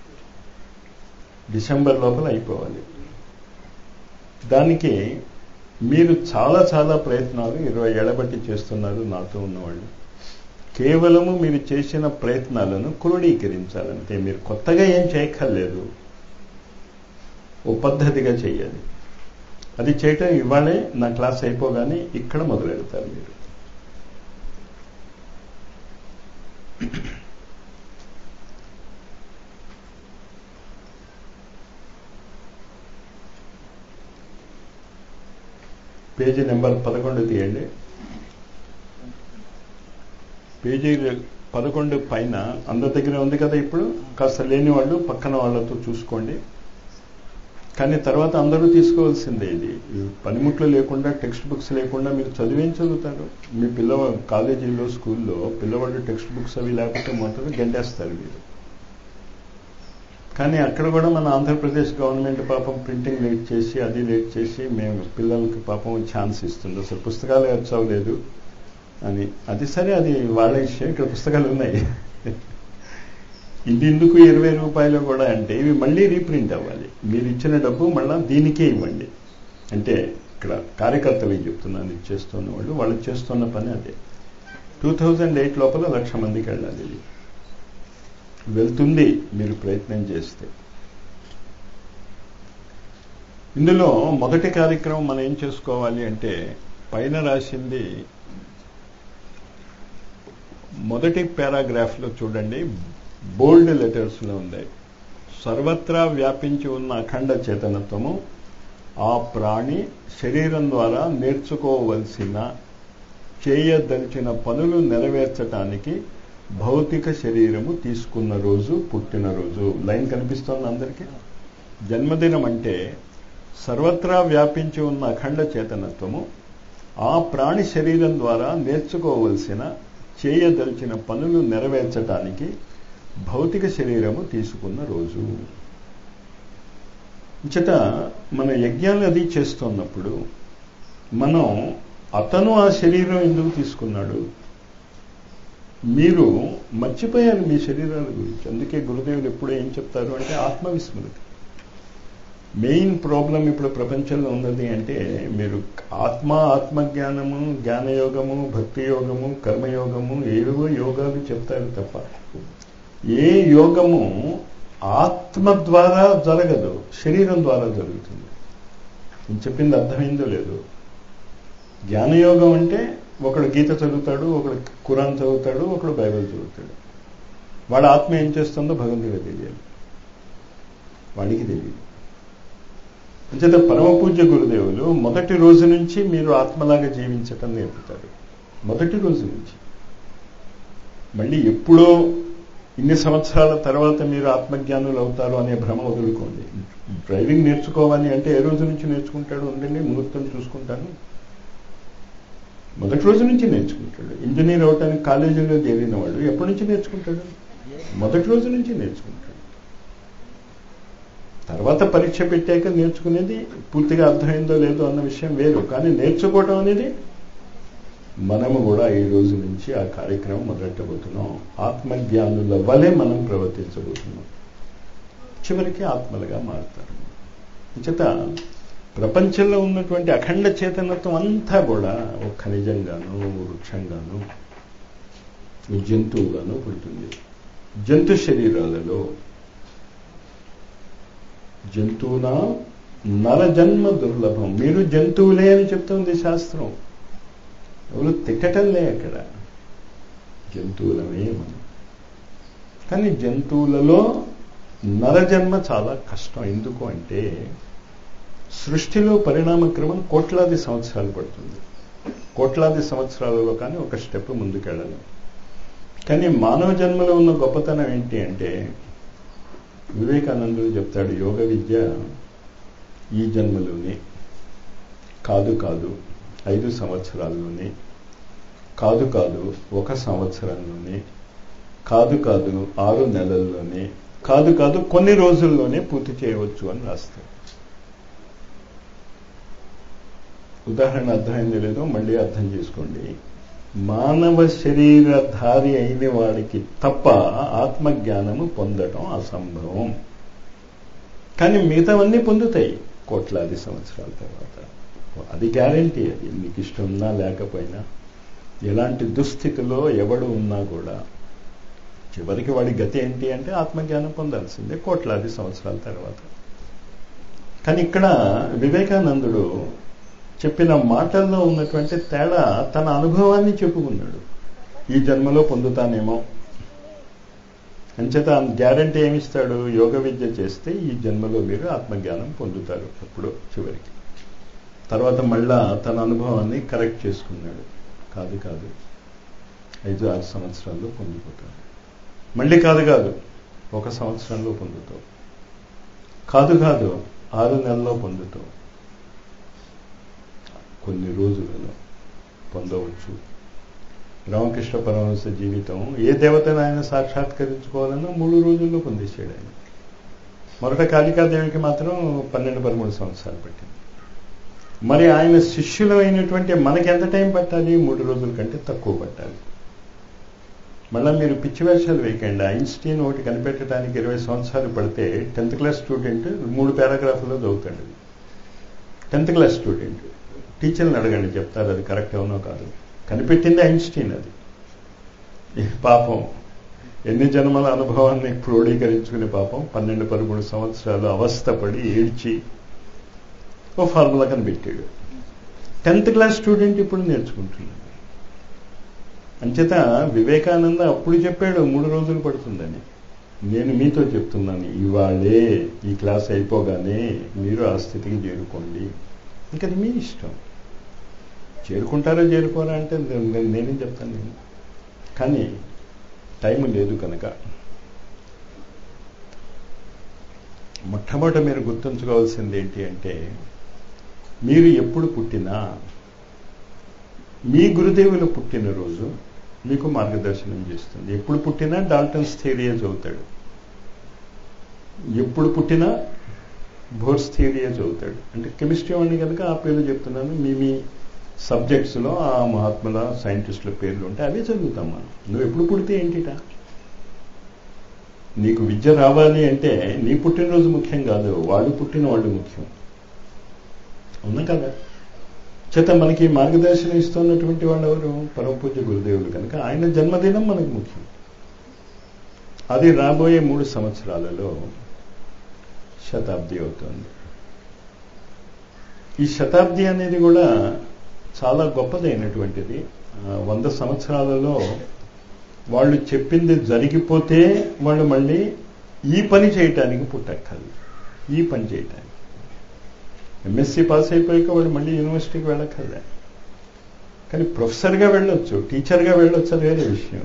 డిసెంబర్ లోపల అయిపోవాలి దానికి మీరు చాలా చాలా ప్రయత్నాలు ఇరవై ఏళ్ల బట్టి చేస్తున్నారు నాతో ఉన్నవాళ్ళు కేవలము మీరు చేసిన ప్రయత్నాలను క్రోడీకరించాలంటే మీరు కొత్తగా ఏం చేయక్కర్లేదు ఓ పద్ధతిగా చేయాలి అది చేయటం ఇవాళే నా క్లాస్ అయిపోగానే ఇక్కడ మొదలెడతారు మీరు పేజీ నెంబర్ పదకొండు తీయండి పేజీ పదకొండు పైన అందరి దగ్గర ఉంది కదా ఇప్పుడు కాస్త లేని వాళ్ళు పక్కన వాళ్ళతో చూసుకోండి కానీ తర్వాత అందరూ తీసుకోవాల్సిందే ఇది పనిముట్లు లేకుండా టెక్స్ట్ బుక్స్ లేకుండా మీరు చదివేం చదువుతారు మీ పిల్లవ కాలేజీలో స్కూల్లో పిల్లవాళ్ళు టెక్స్ట్ బుక్స్ అవి లేకపోతే మొత్తం గెంటేస్తారు మీరు కానీ అక్కడ కూడా మన ఆంధ్రప్రదేశ్ గవర్నమెంట్ పాపం ప్రింటింగ్ లేట్ చేసి అది లేట్ చేసి మేము పిల్లలకి పాపం ఛాన్స్ ఇస్తుంది అసలు పుస్తకాలు చదవలేదు అని అది సరే అది వాళ్ళ విషయం ఇక్కడ పుస్తకాలు ఉన్నాయి ఇది ఎందుకు ఇరవై రూపాయలు కూడా అంటే ఇవి మళ్ళీ రీప్రింట్ అవ్వాలి మీరు ఇచ్చిన డబ్బు మళ్ళీ దీనికే ఇవ్వండి అంటే ఇక్కడ కార్యకర్తలు చెప్తున్నాను ఇది చేస్తున్న వాళ్ళు వాళ్ళు చేస్తున్న పని అదే టూ థౌజండ్ ఎయిట్ లోపల లక్ష మందికి వెళ్ళాలి ఇది వెళ్తుంది మీరు ప్రయత్నం చేస్తే ఇందులో మొదటి కార్యక్రమం మనం ఏం చేసుకోవాలి అంటే పైన రాసింది మొదటి పారాగ్రాఫ్లో చూడండి బోల్డ్ లెటర్స్లో ఉంది సర్వత్రా వ్యాపించి ఉన్న అఖండ చేతనత్వము ఆ ప్రాణి శరీరం ద్వారా నేర్చుకోవలసిన చేయదలిచిన పనులు నెరవేర్చటానికి భౌతిక శరీరము తీసుకున్న రోజు పుట్టినరోజు లైన్ కనిపిస్తోంది అందరికీ జన్మదినం అంటే సర్వత్రా వ్యాపించి ఉన్న అఖండ చేతనత్వము ఆ ప్రాణి శరీరం ద్వారా నేర్చుకోవలసిన చేయదలిచిన పనులు నెరవేర్చటానికి భౌతిక శరీరము తీసుకున్న రోజు ఇచ్చట మన యజ్ఞాలు అది చేస్తున్నప్పుడు మనం అతను ఆ శరీరం ఎందుకు తీసుకున్నాడు మీరు మర్చిపోయారు మీ శరీరాల గురించి అందుకే గురుదేవులు ఎప్పుడు ఏం చెప్తారు అంటే ఆత్మవిస్మృతి మెయిన్ ప్రాబ్లం ఇప్పుడు ప్రపంచంలో ఉన్నది అంటే మీరు ఆత్మ ఆత్మజ్ఞానము జ్ఞానయోగము భక్తి యోగము కర్మయోగము ఏవో యోగాలు చెప్తారు తప్ప ఏ యోగము ఆత్మ ద్వారా జరగదు శరీరం ద్వారా జరుగుతుంది నేను చెప్పింది అర్థమైందో లేదు జ్ఞానయోగం అంటే ఒకడు గీత చదువుతాడు ఒకడు కురాన్ చదువుతాడు ఒకడు బైబిల్ చదువుతాడు వాడు ఆత్మ ఏం చేస్తుందో భగవంతుడికి తెలియాలి వాడికి తెలియదు అంచేత పరమ పూజ్య గురుదేవులు మొదటి రోజు నుంచి మీరు ఆత్మలాగా జీవించటం నేర్పుతారు మొదటి రోజు నుంచి మళ్ళీ ఎప్పుడో ఇన్ని సంవత్సరాల తర్వాత మీరు ఆత్మజ్ఞానులు అవుతారు అనే భ్రమ వదులుకోండి డ్రైవింగ్ నేర్చుకోవాలి అంటే ఏ రోజు నుంచి నేర్చుకుంటాడు ఉండండి ముహూర్తం చూసుకుంటాను మొదటి రోజు నుంచి నేర్చుకుంటాడు ఇంజనీర్ అవటానికి కాలేజీలో చేరిన వాడు ఎప్పటి నుంచి నేర్చుకుంటాడు మొదటి రోజు నుంచి నేర్చుకుంటాడు తర్వాత పరీక్ష పెట్టాక నేర్చుకునేది పూర్తిగా అర్థమైందో లేదో అన్న విషయం వేరు కానీ నేర్చుకోవడం అనేది మనము కూడా ఈ రోజు నుంచి ఆ కార్యక్రమం మొదలెట్టబోతున్నాం ఆత్మజ్ఞానుల వలె మనం ప్రవర్తించబోతున్నాం చివరికి ఆత్మలుగా మారుతారు చేత ప్రపంచంలో ఉన్నటువంటి అఖండ చేతనత్వం అంతా కూడా ఒక ఖనిజంగాను వృక్షంగాను జంతువుగాను పుడుతుంది జంతు శరీరాలలో జంతువున నరజన్మ దుర్లభం మీరు జంతువులే అని చెప్తుంది శాస్త్రం ఎవరు తిట్టటంలే అక్కడ జంతువులమే మనం కానీ జంతువులలో నరజన్మ చాలా కష్టం ఎందుకు అంటే సృష్టిలో పరిణామక్రమం కోట్లాది సంవత్సరాలు పడుతుంది కోట్లాది సంవత్సరాలలో కానీ ఒక స్టెప్ ముందుకెళ్ళాలి కానీ మానవ జన్మలో ఉన్న గొప్పతనం ఏంటి అంటే వివేకానందుడు చెప్తాడు యోగ విద్య ఈ జన్మలోనే కాదు కాదు ఐదు సంవత్సరాల్లోనే కాదు కాదు ఒక సంవత్సరంలోనే కాదు కాదు ఆరు నెలల్లోనే కాదు కాదు కొన్ని రోజుల్లోనే పూర్తి చేయవచ్చు అని రాస్తాడు ఉదాహరణ అర్థమైంది లేదో మళ్ళీ అర్థం చేసుకోండి మానవ శరీరధారి అయిన వాడికి తప్ప ఆత్మజ్ఞానము పొందటం అసంభవం కానీ మిగతావన్నీ పొందుతాయి కోట్లాది సంవత్సరాల తర్వాత అది గ్యారంటీ అది మీకు ఇష్టం ఉన్నా లేకపోయినా ఎలాంటి దుస్థితిలో ఎవడు ఉన్నా కూడా చివరికి వాడి గతి ఏంటి అంటే ఆత్మజ్ఞానం పొందాల్సిందే కోట్లాది సంవత్సరాల తర్వాత కానీ ఇక్కడ వివేకానందుడు చెప్పిన మాటల్లో ఉన్నటువంటి తేడా తన అనుభవాన్ని చెప్పుకున్నాడు ఈ జన్మలో పొందుతానేమో అంచేత గ్యారంటీ ఏమిస్తాడు యోగ విద్య చేస్తే ఈ జన్మలో మీరు ఆత్మజ్ఞానం పొందుతారు అప్పుడు చివరికి తర్వాత మళ్ళా తన అనుభవాన్ని కరెక్ట్ చేసుకున్నాడు కాదు కాదు ఐదు ఆరు సంవత్సరాల్లో పొందిపోతాడు మళ్ళీ కాదు కాదు ఒక సంవత్సరంలో పొందుతావు కాదు కాదు ఆరు నెలల్లో పొందుతావు కొన్ని రోజులలో పొందవచ్చు రామకృష్ణ పరమహంస జీవితం ఏ దేవతను ఆయన సాక్షాత్కరించుకోవాలన్నా మూడు రోజుల్లో పొందేశాడు ఆయన మొదట కాళికాదేవికి మాత్రం పన్నెండు పదమూడు సంవత్సరాలు పట్టింది మరి ఆయన శిష్యులమైనటువంటి మనకి ఎంత టైం పట్టాలి మూడు రోజుల కంటే తక్కువ పట్టాలి మళ్ళీ మీరు పిచ్చి వేషాలు వేయకండి ఐన్స్టీన్ ఒకటి కనిపెట్టడానికి ఇరవై సంవత్సరాలు పడితే టెన్త్ క్లాస్ స్టూడెంట్ మూడు పారాగ్రాఫ్లో చదువుతాడు టెన్త్ క్లాస్ స్టూడెంట్ టీచర్ని అడగండి చెప్తారు అది కరెక్ట్ అవునో కాదు కనిపెట్టింది ఐన్స్టీన్ అది పాపం ఎన్ని జన్మల అనుభవాన్ని క్రోడీకరించుకునే పాపం పన్నెండు పదమూడు సంవత్సరాలు అవస్థపడి ఏడ్చి ఓ ఫార్ములా కనిపెట్టాడు టెన్త్ క్లాస్ స్టూడెంట్ ఇప్పుడు నేర్చుకుంటున్నాడు అంచేత వివేకానంద అప్పుడు చెప్పాడు మూడు రోజులు పడుతుందని నేను మీతో చెప్తున్నాను ఇవాళే ఈ క్లాస్ అయిపోగానే మీరు ఆ స్థితికి చేరుకోండి ఇంకా మీ ఇష్టం చేరుకుంటారో చేరుకోరా అంటే నేనేం చెప్తాను నేను కానీ టైం లేదు కనుక మొట్టమొదట మీరు గుర్తుంచుకోవాల్సింది ఏంటి అంటే మీరు ఎప్పుడు పుట్టినా మీ గురుదేవులు పుట్టినరోజు మీకు మార్గదర్శనం చేస్తుంది ఎప్పుడు పుట్టినా డాల్టన్స్ థియరీయే చదువుతాడు ఎప్పుడు పుట్టినా బోర్స్ థియరీయే చదువుతాడు అంటే కెమిస్ట్రీ వాడిని కనుక ఆ పేర్లు చెప్తున్నాను మీ మీ సబ్జెక్ట్స్లో ఆ మహాత్ముల సైంటిస్టుల పేర్లు ఉంటే అవే చదువుతాం మనం నువ్వు ఎప్పుడు పుడితే ఏంటిట నీకు విద్య రావాలి అంటే నీ పుట్టినరోజు ముఖ్యం కాదు వాడు పుట్టిన వాళ్ళు ముఖ్యం అవునా కదా చేత మనకి మార్గదర్శనం ఇస్తున్నటువంటి వాళ్ళు ఎవరు పరమ పూజ్య గురుదేవులు కనుక ఆయన జన్మదినం మనకు ముఖ్యం అది రాబోయే మూడు సంవత్సరాలలో శతాబ్ది అవుతుంది ఈ శతాబ్ది అనేది కూడా చాలా గొప్పదైనటువంటిది వంద సంవత్సరాలలో వాళ్ళు చెప్పింది జరిగిపోతే వాళ్ళు మళ్ళీ ఈ పని చేయటానికి పుట్టక్కర్లేదు ఈ పని చేయటానికి ఎంఎస్సి పాస్ అయిపోయాక వాడు మళ్ళీ యూనివర్సిటీకి వెళ్ళక్కర్లే కానీ ప్రొఫెసర్గా వెళ్ళొచ్చు టీచర్గా వెళ్ళొచ్చు అది వేరే విషయం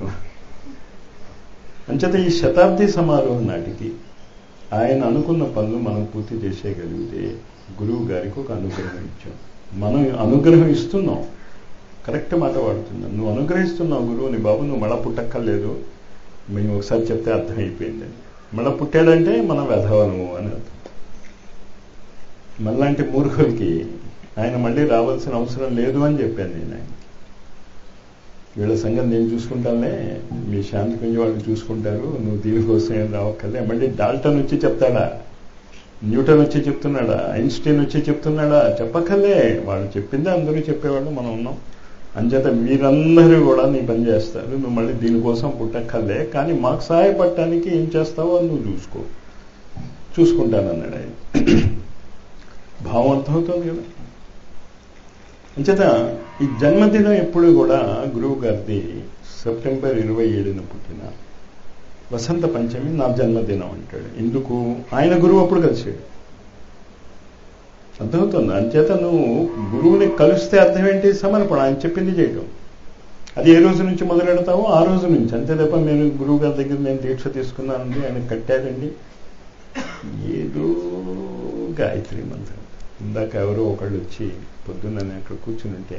అంచేత ఈ శతాబ్ది సమారోహం నాటికి ఆయన అనుకున్న పనులు మనం పూర్తి చేసేయగలిగితే గురువు గారికి ఒక అనుగ్రహం ఇచ్చాం మనం అనుగ్రహం ఇస్తున్నాం కరెక్ట్ మాట వాడుతున్నాం నువ్వు అనుగ్రహిస్తున్నావు గురువుని బాబు నువ్వు మళ్ళా పుట్టక్కర్లేదు మేము ఒకసారి చెప్తే అర్థమైపోయింది మళ్ళా పుట్టాడంటే మనం వెధవనము అని అర్థం మళ్ళాంటి మూర్ఖులకి ఆయన మళ్ళీ రావాల్సిన అవసరం లేదు అని చెప్పాను నేను ఆయన వీళ్ళ సంగతి నేను చూసుకుంటానే మీ శాంతి కుంజ వాళ్ళు చూసుకుంటారు నువ్వు దీనికోసం ఏం రావక్కర్లే మళ్ళీ డాల్టన్ వచ్చి చెప్తాడా న్యూటన్ వచ్చి చెప్తున్నాడా ఐన్స్టీన్ వచ్చి చెప్తున్నాడా చెప్పక్కర్లే వాళ్ళు చెప్పిందే అందరూ చెప్పేవాళ్ళు మనం ఉన్నాం అంచేత మీరందరూ కూడా నీ పని చేస్తారు నువ్వు మళ్ళీ దీనికోసం పుట్టక్కర్లే కానీ మాకు సహాయపడటానికి ఏం చేస్తావో అది నువ్వు చూసుకో చూసుకుంటానన్నాడు ఆయన భావం అర్థమవుతుంది కదా అంచేత ఈ జన్మదినం ఎప్పుడు కూడా గురువు గారిది సెప్టెంబర్ ఇరవై ఏడున పుట్టిన వసంత పంచమి నా జన్మదినం అంటాడు ఎందుకు ఆయన గురువు అప్పుడు కలిసాడు అర్థమవుతుంది అంచేత నువ్వు గురువుని కలిస్తే అర్థం ఏంటి సమర్పణ ఆయన చెప్పింది చేయటం అది ఏ రోజు నుంచి మొదలెడతావో ఆ రోజు నుంచి అంతే తప్ప నేను గురువు గారి దగ్గర నేను దీక్ష తీసుకున్నానండి ఆయన కట్టారండి ఏదో గాయత్రి మంత్రం ఇందాక ఎవరో ఒకళ్ళు వచ్చి పొద్దున్న నేను అక్కడ కూర్చుని ఉంటే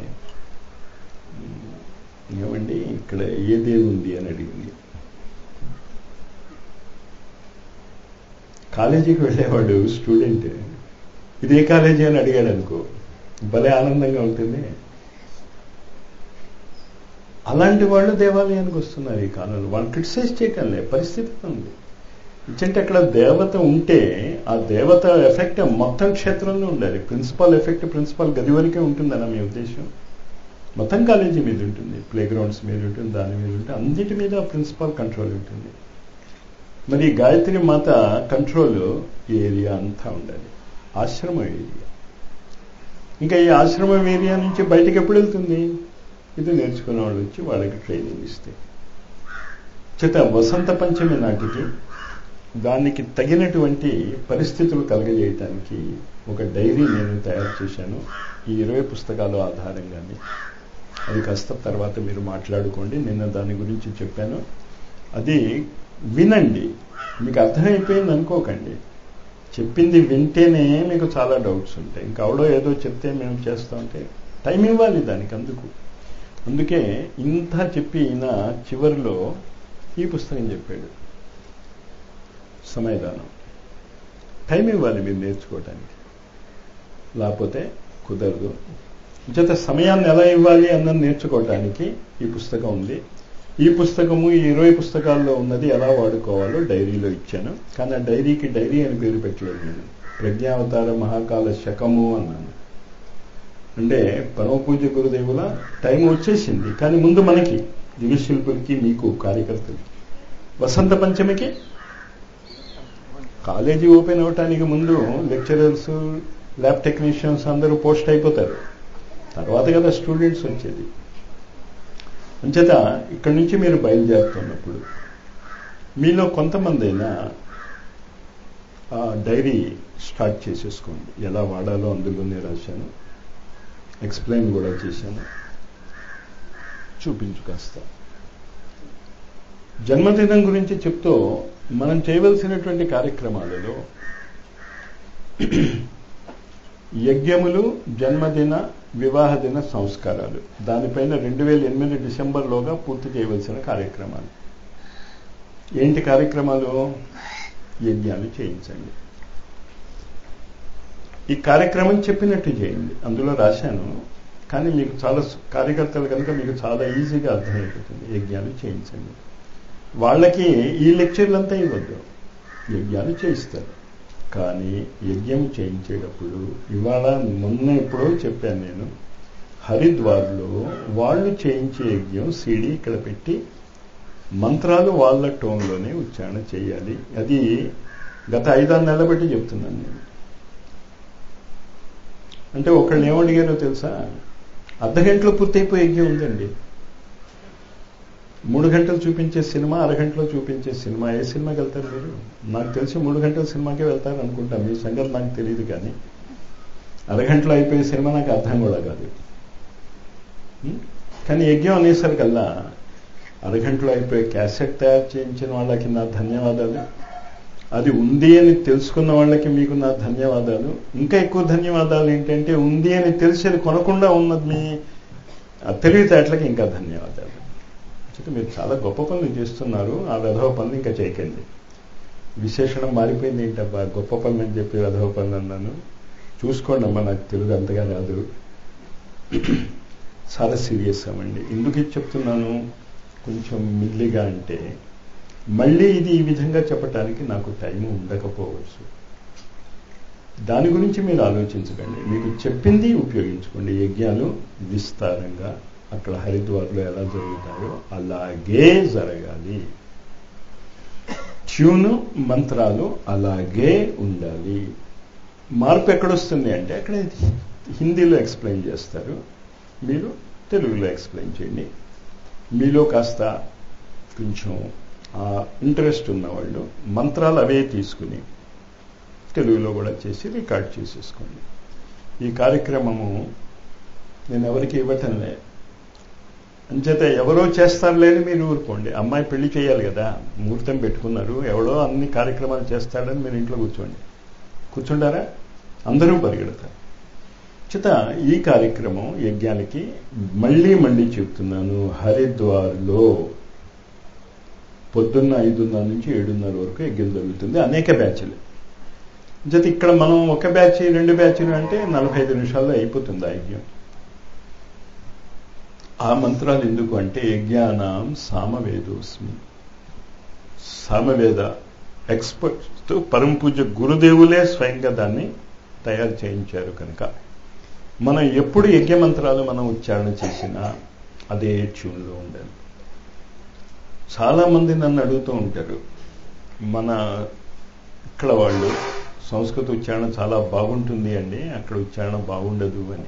ఏమండి ఇక్కడ ఏ దేవుడు ఉంది అని అడిగింది కాలేజీకి వెళ్ళేవాడు స్టూడెంట్ ఇదే కాలేజీ అని అడిగాడు అనుకో భలే ఆనందంగా ఉంటుంది అలాంటి వాళ్ళు దేవాలయానికి వస్తున్నారు ఈ కాలంలో వాళ్ళు క్రిటిసైజ్ చేయటంలే పరిస్థితి ఉంది ఇచ్చంటే అక్కడ దేవత ఉంటే ఆ దేవత ఎఫెక్ట్ మొత్తం క్షేత్రంలో ఉండాలి ప్రిన్సిపల్ ఎఫెక్ట్ ప్రిన్సిపల్ గది వరకే ఉంటుందన్న మీ ఉద్దేశం మొత్తం కాలేజీ మీద ఉంటుంది ప్లే గ్రౌండ్స్ మీద ఉంటుంది దాని మీద ఉంటుంది అన్నిటి మీద ప్రిన్సిపల్ కంట్రోల్ ఉంటుంది మరి గాయత్రి మాత కంట్రోల్ ఈ ఏరియా అంతా ఉండాలి ఆశ్రమం ఏరియా ఇంకా ఈ ఆశ్రమం ఏరియా నుంచి బయటకు ఎప్పుడు వెళ్తుంది ఇది నేర్చుకున్న వాళ్ళు వచ్చి వాళ్ళకి ట్రైనింగ్ ఇస్తే చేత వసంత పంచమి నాటికి దానికి తగినటువంటి పరిస్థితులు కలగజేయటానికి ఒక డైరీ నేను తయారు చేశాను ఈ ఇరవై పుస్తకాలు ఆధారంగానే అది కాస్త తర్వాత మీరు మాట్లాడుకోండి నిన్న దాని గురించి చెప్పాను అది వినండి మీకు అర్థమైపోయింది అనుకోకండి చెప్పింది వింటేనే మీకు చాలా డౌట్స్ ఉంటాయి ఇంకా అవడో ఏదో చెప్తే మేము చేస్తామంటే టైం ఇవ్వాలి దానికి అందుకు అందుకే ఇంత చెప్పి ఈయన చివరిలో ఈ పుస్తకం చెప్పాడు సమయదానం టైం ఇవ్వాలి మీరు నేర్చుకోవటానికి లేకపోతే కుదరదు జత సమయాన్ని ఎలా ఇవ్వాలి అన్నది నేర్చుకోవటానికి ఈ పుస్తకం ఉంది ఈ పుస్తకము ఈ ఇరవై పుస్తకాల్లో ఉన్నది ఎలా వాడుకోవాలో డైరీలో ఇచ్చాను కానీ ఆ డైరీకి డైరీ అని పేరు పెట్టలేదు నేను ప్రజ్ఞావతార మహాకాల శకము అన్నాను అంటే పరమ పూజ గురుదేవుల టైం వచ్చేసింది కానీ ముందు మనకి దివ్యశిల్పులకి మీకు కార్యకర్తలకి వసంత పంచమికి కాలేజీ ఓపెన్ అవటానికి ముందు లెక్చరర్స్ ల్యాబ్ టెక్నీషియన్స్ అందరూ పోస్ట్ అయిపోతారు తర్వాత కదా స్టూడెంట్స్ వచ్చేది అంచేత ఇక్కడి నుంచి మీరు బయలుదేరుతున్నప్పుడు మీలో కొంతమంది అయినా ఆ డైరీ స్టార్ట్ చేసేసుకోండి ఎలా వాడాలో అందులోనే రాశాను ఎక్స్ప్లెయిన్ కూడా చేశాను చూపించు కాస్త జన్మదినం గురించి చెప్తూ మనం చేయవలసినటువంటి కార్యక్రమాలలో యజ్ఞములు జన్మదిన వివాహ దిన సంస్కారాలు దానిపైన రెండు వేల ఎనిమిది డిసెంబర్లోగా పూర్తి చేయవలసిన కార్యక్రమాలు ఏంటి కార్యక్రమాలు యజ్ఞాలు చేయించండి ఈ కార్యక్రమం చెప్పినట్టు చేయండి అందులో రాశాను కానీ మీకు చాలా కార్యకర్తలు కనుక మీకు చాలా ఈజీగా అర్థమైపోతుంది యజ్ఞాలు చేయించండి వాళ్ళకి ఈ లెక్చర్లంతా ఇవ్వద్దు యజ్ఞాలు చేయిస్తారు కానీ యజ్ఞం చేయించేటప్పుడు ఇవాళ మొన్న ఎప్పుడో చెప్పాను నేను హరిద్వార్లో వాళ్ళు చేయించే యజ్ఞం సీడీ ఇక్కడ పెట్టి మంత్రాలు వాళ్ళ టోన్లోనే ఉచ్చారణ చేయాలి అది గత ఐదారు నెలల బట్టి చెప్తున్నాను నేను అంటే ఒకళ్ళు ఏమడిగారో తెలుసా అర్ధ గంటలో పూర్తయిపోయే యజ్ఞం ఉందండి మూడు గంటలు చూపించే సినిమా అరగంటలో చూపించే సినిమా ఏ సినిమాకి వెళ్తారు మీరు నాకు తెలిసి మూడు గంటల సినిమాకే వెళ్తారు అనుకుంటా మీ సంగతి నాకు తెలియదు కానీ అరగంటలో అయిపోయే సినిమా నాకు అర్థం కూడా కాదు ఉం? కానీ యజ్ఞం అనేసరికల్లా అరగంటలో అయిపోయే క్యాసెట్ తయారు చేయించిన వాళ్ళకి నా ధన్యవాదాలు అది ఉంది అని తెలుసుకున్న వాళ్ళకి మీకు నా ధన్యవాదాలు ఇంకా ఎక్కువ ధన్యవాదాలు ఏంటంటే ఉంది అని తెలిసేది కొనకుండా ఉన్నది మీ ఆ తెలివితేటలకి ఇంకా ధన్యవాదాలు అంటే మీరు చాలా గొప్ప పనులు చేస్తున్నారు ఆ వెధవ పనులు ఇంకా చేయకండి విశేషణం మారిపోయింది ఏంటబ్బా గొప్ప పనులు అని చెప్పి వెధవ పనులు అన్నాను చూసుకోండి అమ్మా నాకు తెలుగు అంతగా రాదు చాలా సీరియస్ అవ్వండి ఎందుకు ఇది చెప్తున్నాను కొంచెం మిల్లిగా అంటే మళ్ళీ ఇది ఈ విధంగా చెప్పటానికి నాకు టైం ఉండకపోవచ్చు దాని గురించి మీరు ఆలోచించకండి మీకు చెప్పింది ఉపయోగించుకోండి యజ్ఞాలు విస్తారంగా అక్కడ హరిద్వార్లో ఎలా జరుగుతాయో అలాగే జరగాలి ట్యూన్ మంత్రాలు అలాగే ఉండాలి మార్పు ఎక్కడొస్తుంది అంటే అక్కడ హిందీలో ఎక్స్ప్లెయిన్ చేస్తారు మీరు తెలుగులో ఎక్స్ప్లెయిన్ చేయండి మీలో కాస్త కొంచెం ఆ ఇంట్రెస్ట్ ఉన్నవాళ్ళు మంత్రాలు అవే తీసుకుని తెలుగులో కూడా చేసి రికార్డ్ చేసేసుకోండి ఈ కార్యక్రమము నేను ఎవరికి ఇవ్వటంలే అంచేత ఎవరో చేస్తారులే అని మీరు ఊరుకోండి అమ్మాయి పెళ్లి చేయాలి కదా ముహూర్తం పెట్టుకున్నారు ఎవడో అన్ని కార్యక్రమాలు చేస్తాడని మీరు ఇంట్లో కూర్చోండి కూర్చుంటారా అందరూ పరిగెడతారు చేత ఈ కార్యక్రమం యజ్ఞానికి మళ్ళీ మళ్ళీ చెప్తున్నాను హరిద్వార్లో పొద్దున్న ఐదున్నర నుంచి ఏడున్నర వరకు యజ్ఞం జరుగుతుంది అనేక బ్యాచ్లు జత ఇక్కడ మనం ఒక బ్యాచ్ రెండు బ్యాచ్లు అంటే నలభై ఐదు నిమిషాల్లో అయిపోతుంది ఆ యజ్ఞం ఆ మంత్రాలు ఎందుకు అంటే యజ్ఞానం సామవేదోస్మి సామవేద ఎక్స్పర్ట్స్తో పరమ పూజ గురుదేవులే స్వయంగా దాన్ని తయారు చేయించారు కనుక మనం ఎప్పుడు యజ్ఞ మంత్రాలు మనం ఉచ్చారణ చేసినా అదే ట్యూన్లో ఉండాలి చాలా మంది నన్ను అడుగుతూ ఉంటారు మన ఇక్కడ వాళ్ళు సంస్కృత ఉచ్చారణ చాలా బాగుంటుంది అండి అక్కడ ఉచ్చారణ బాగుండదు అని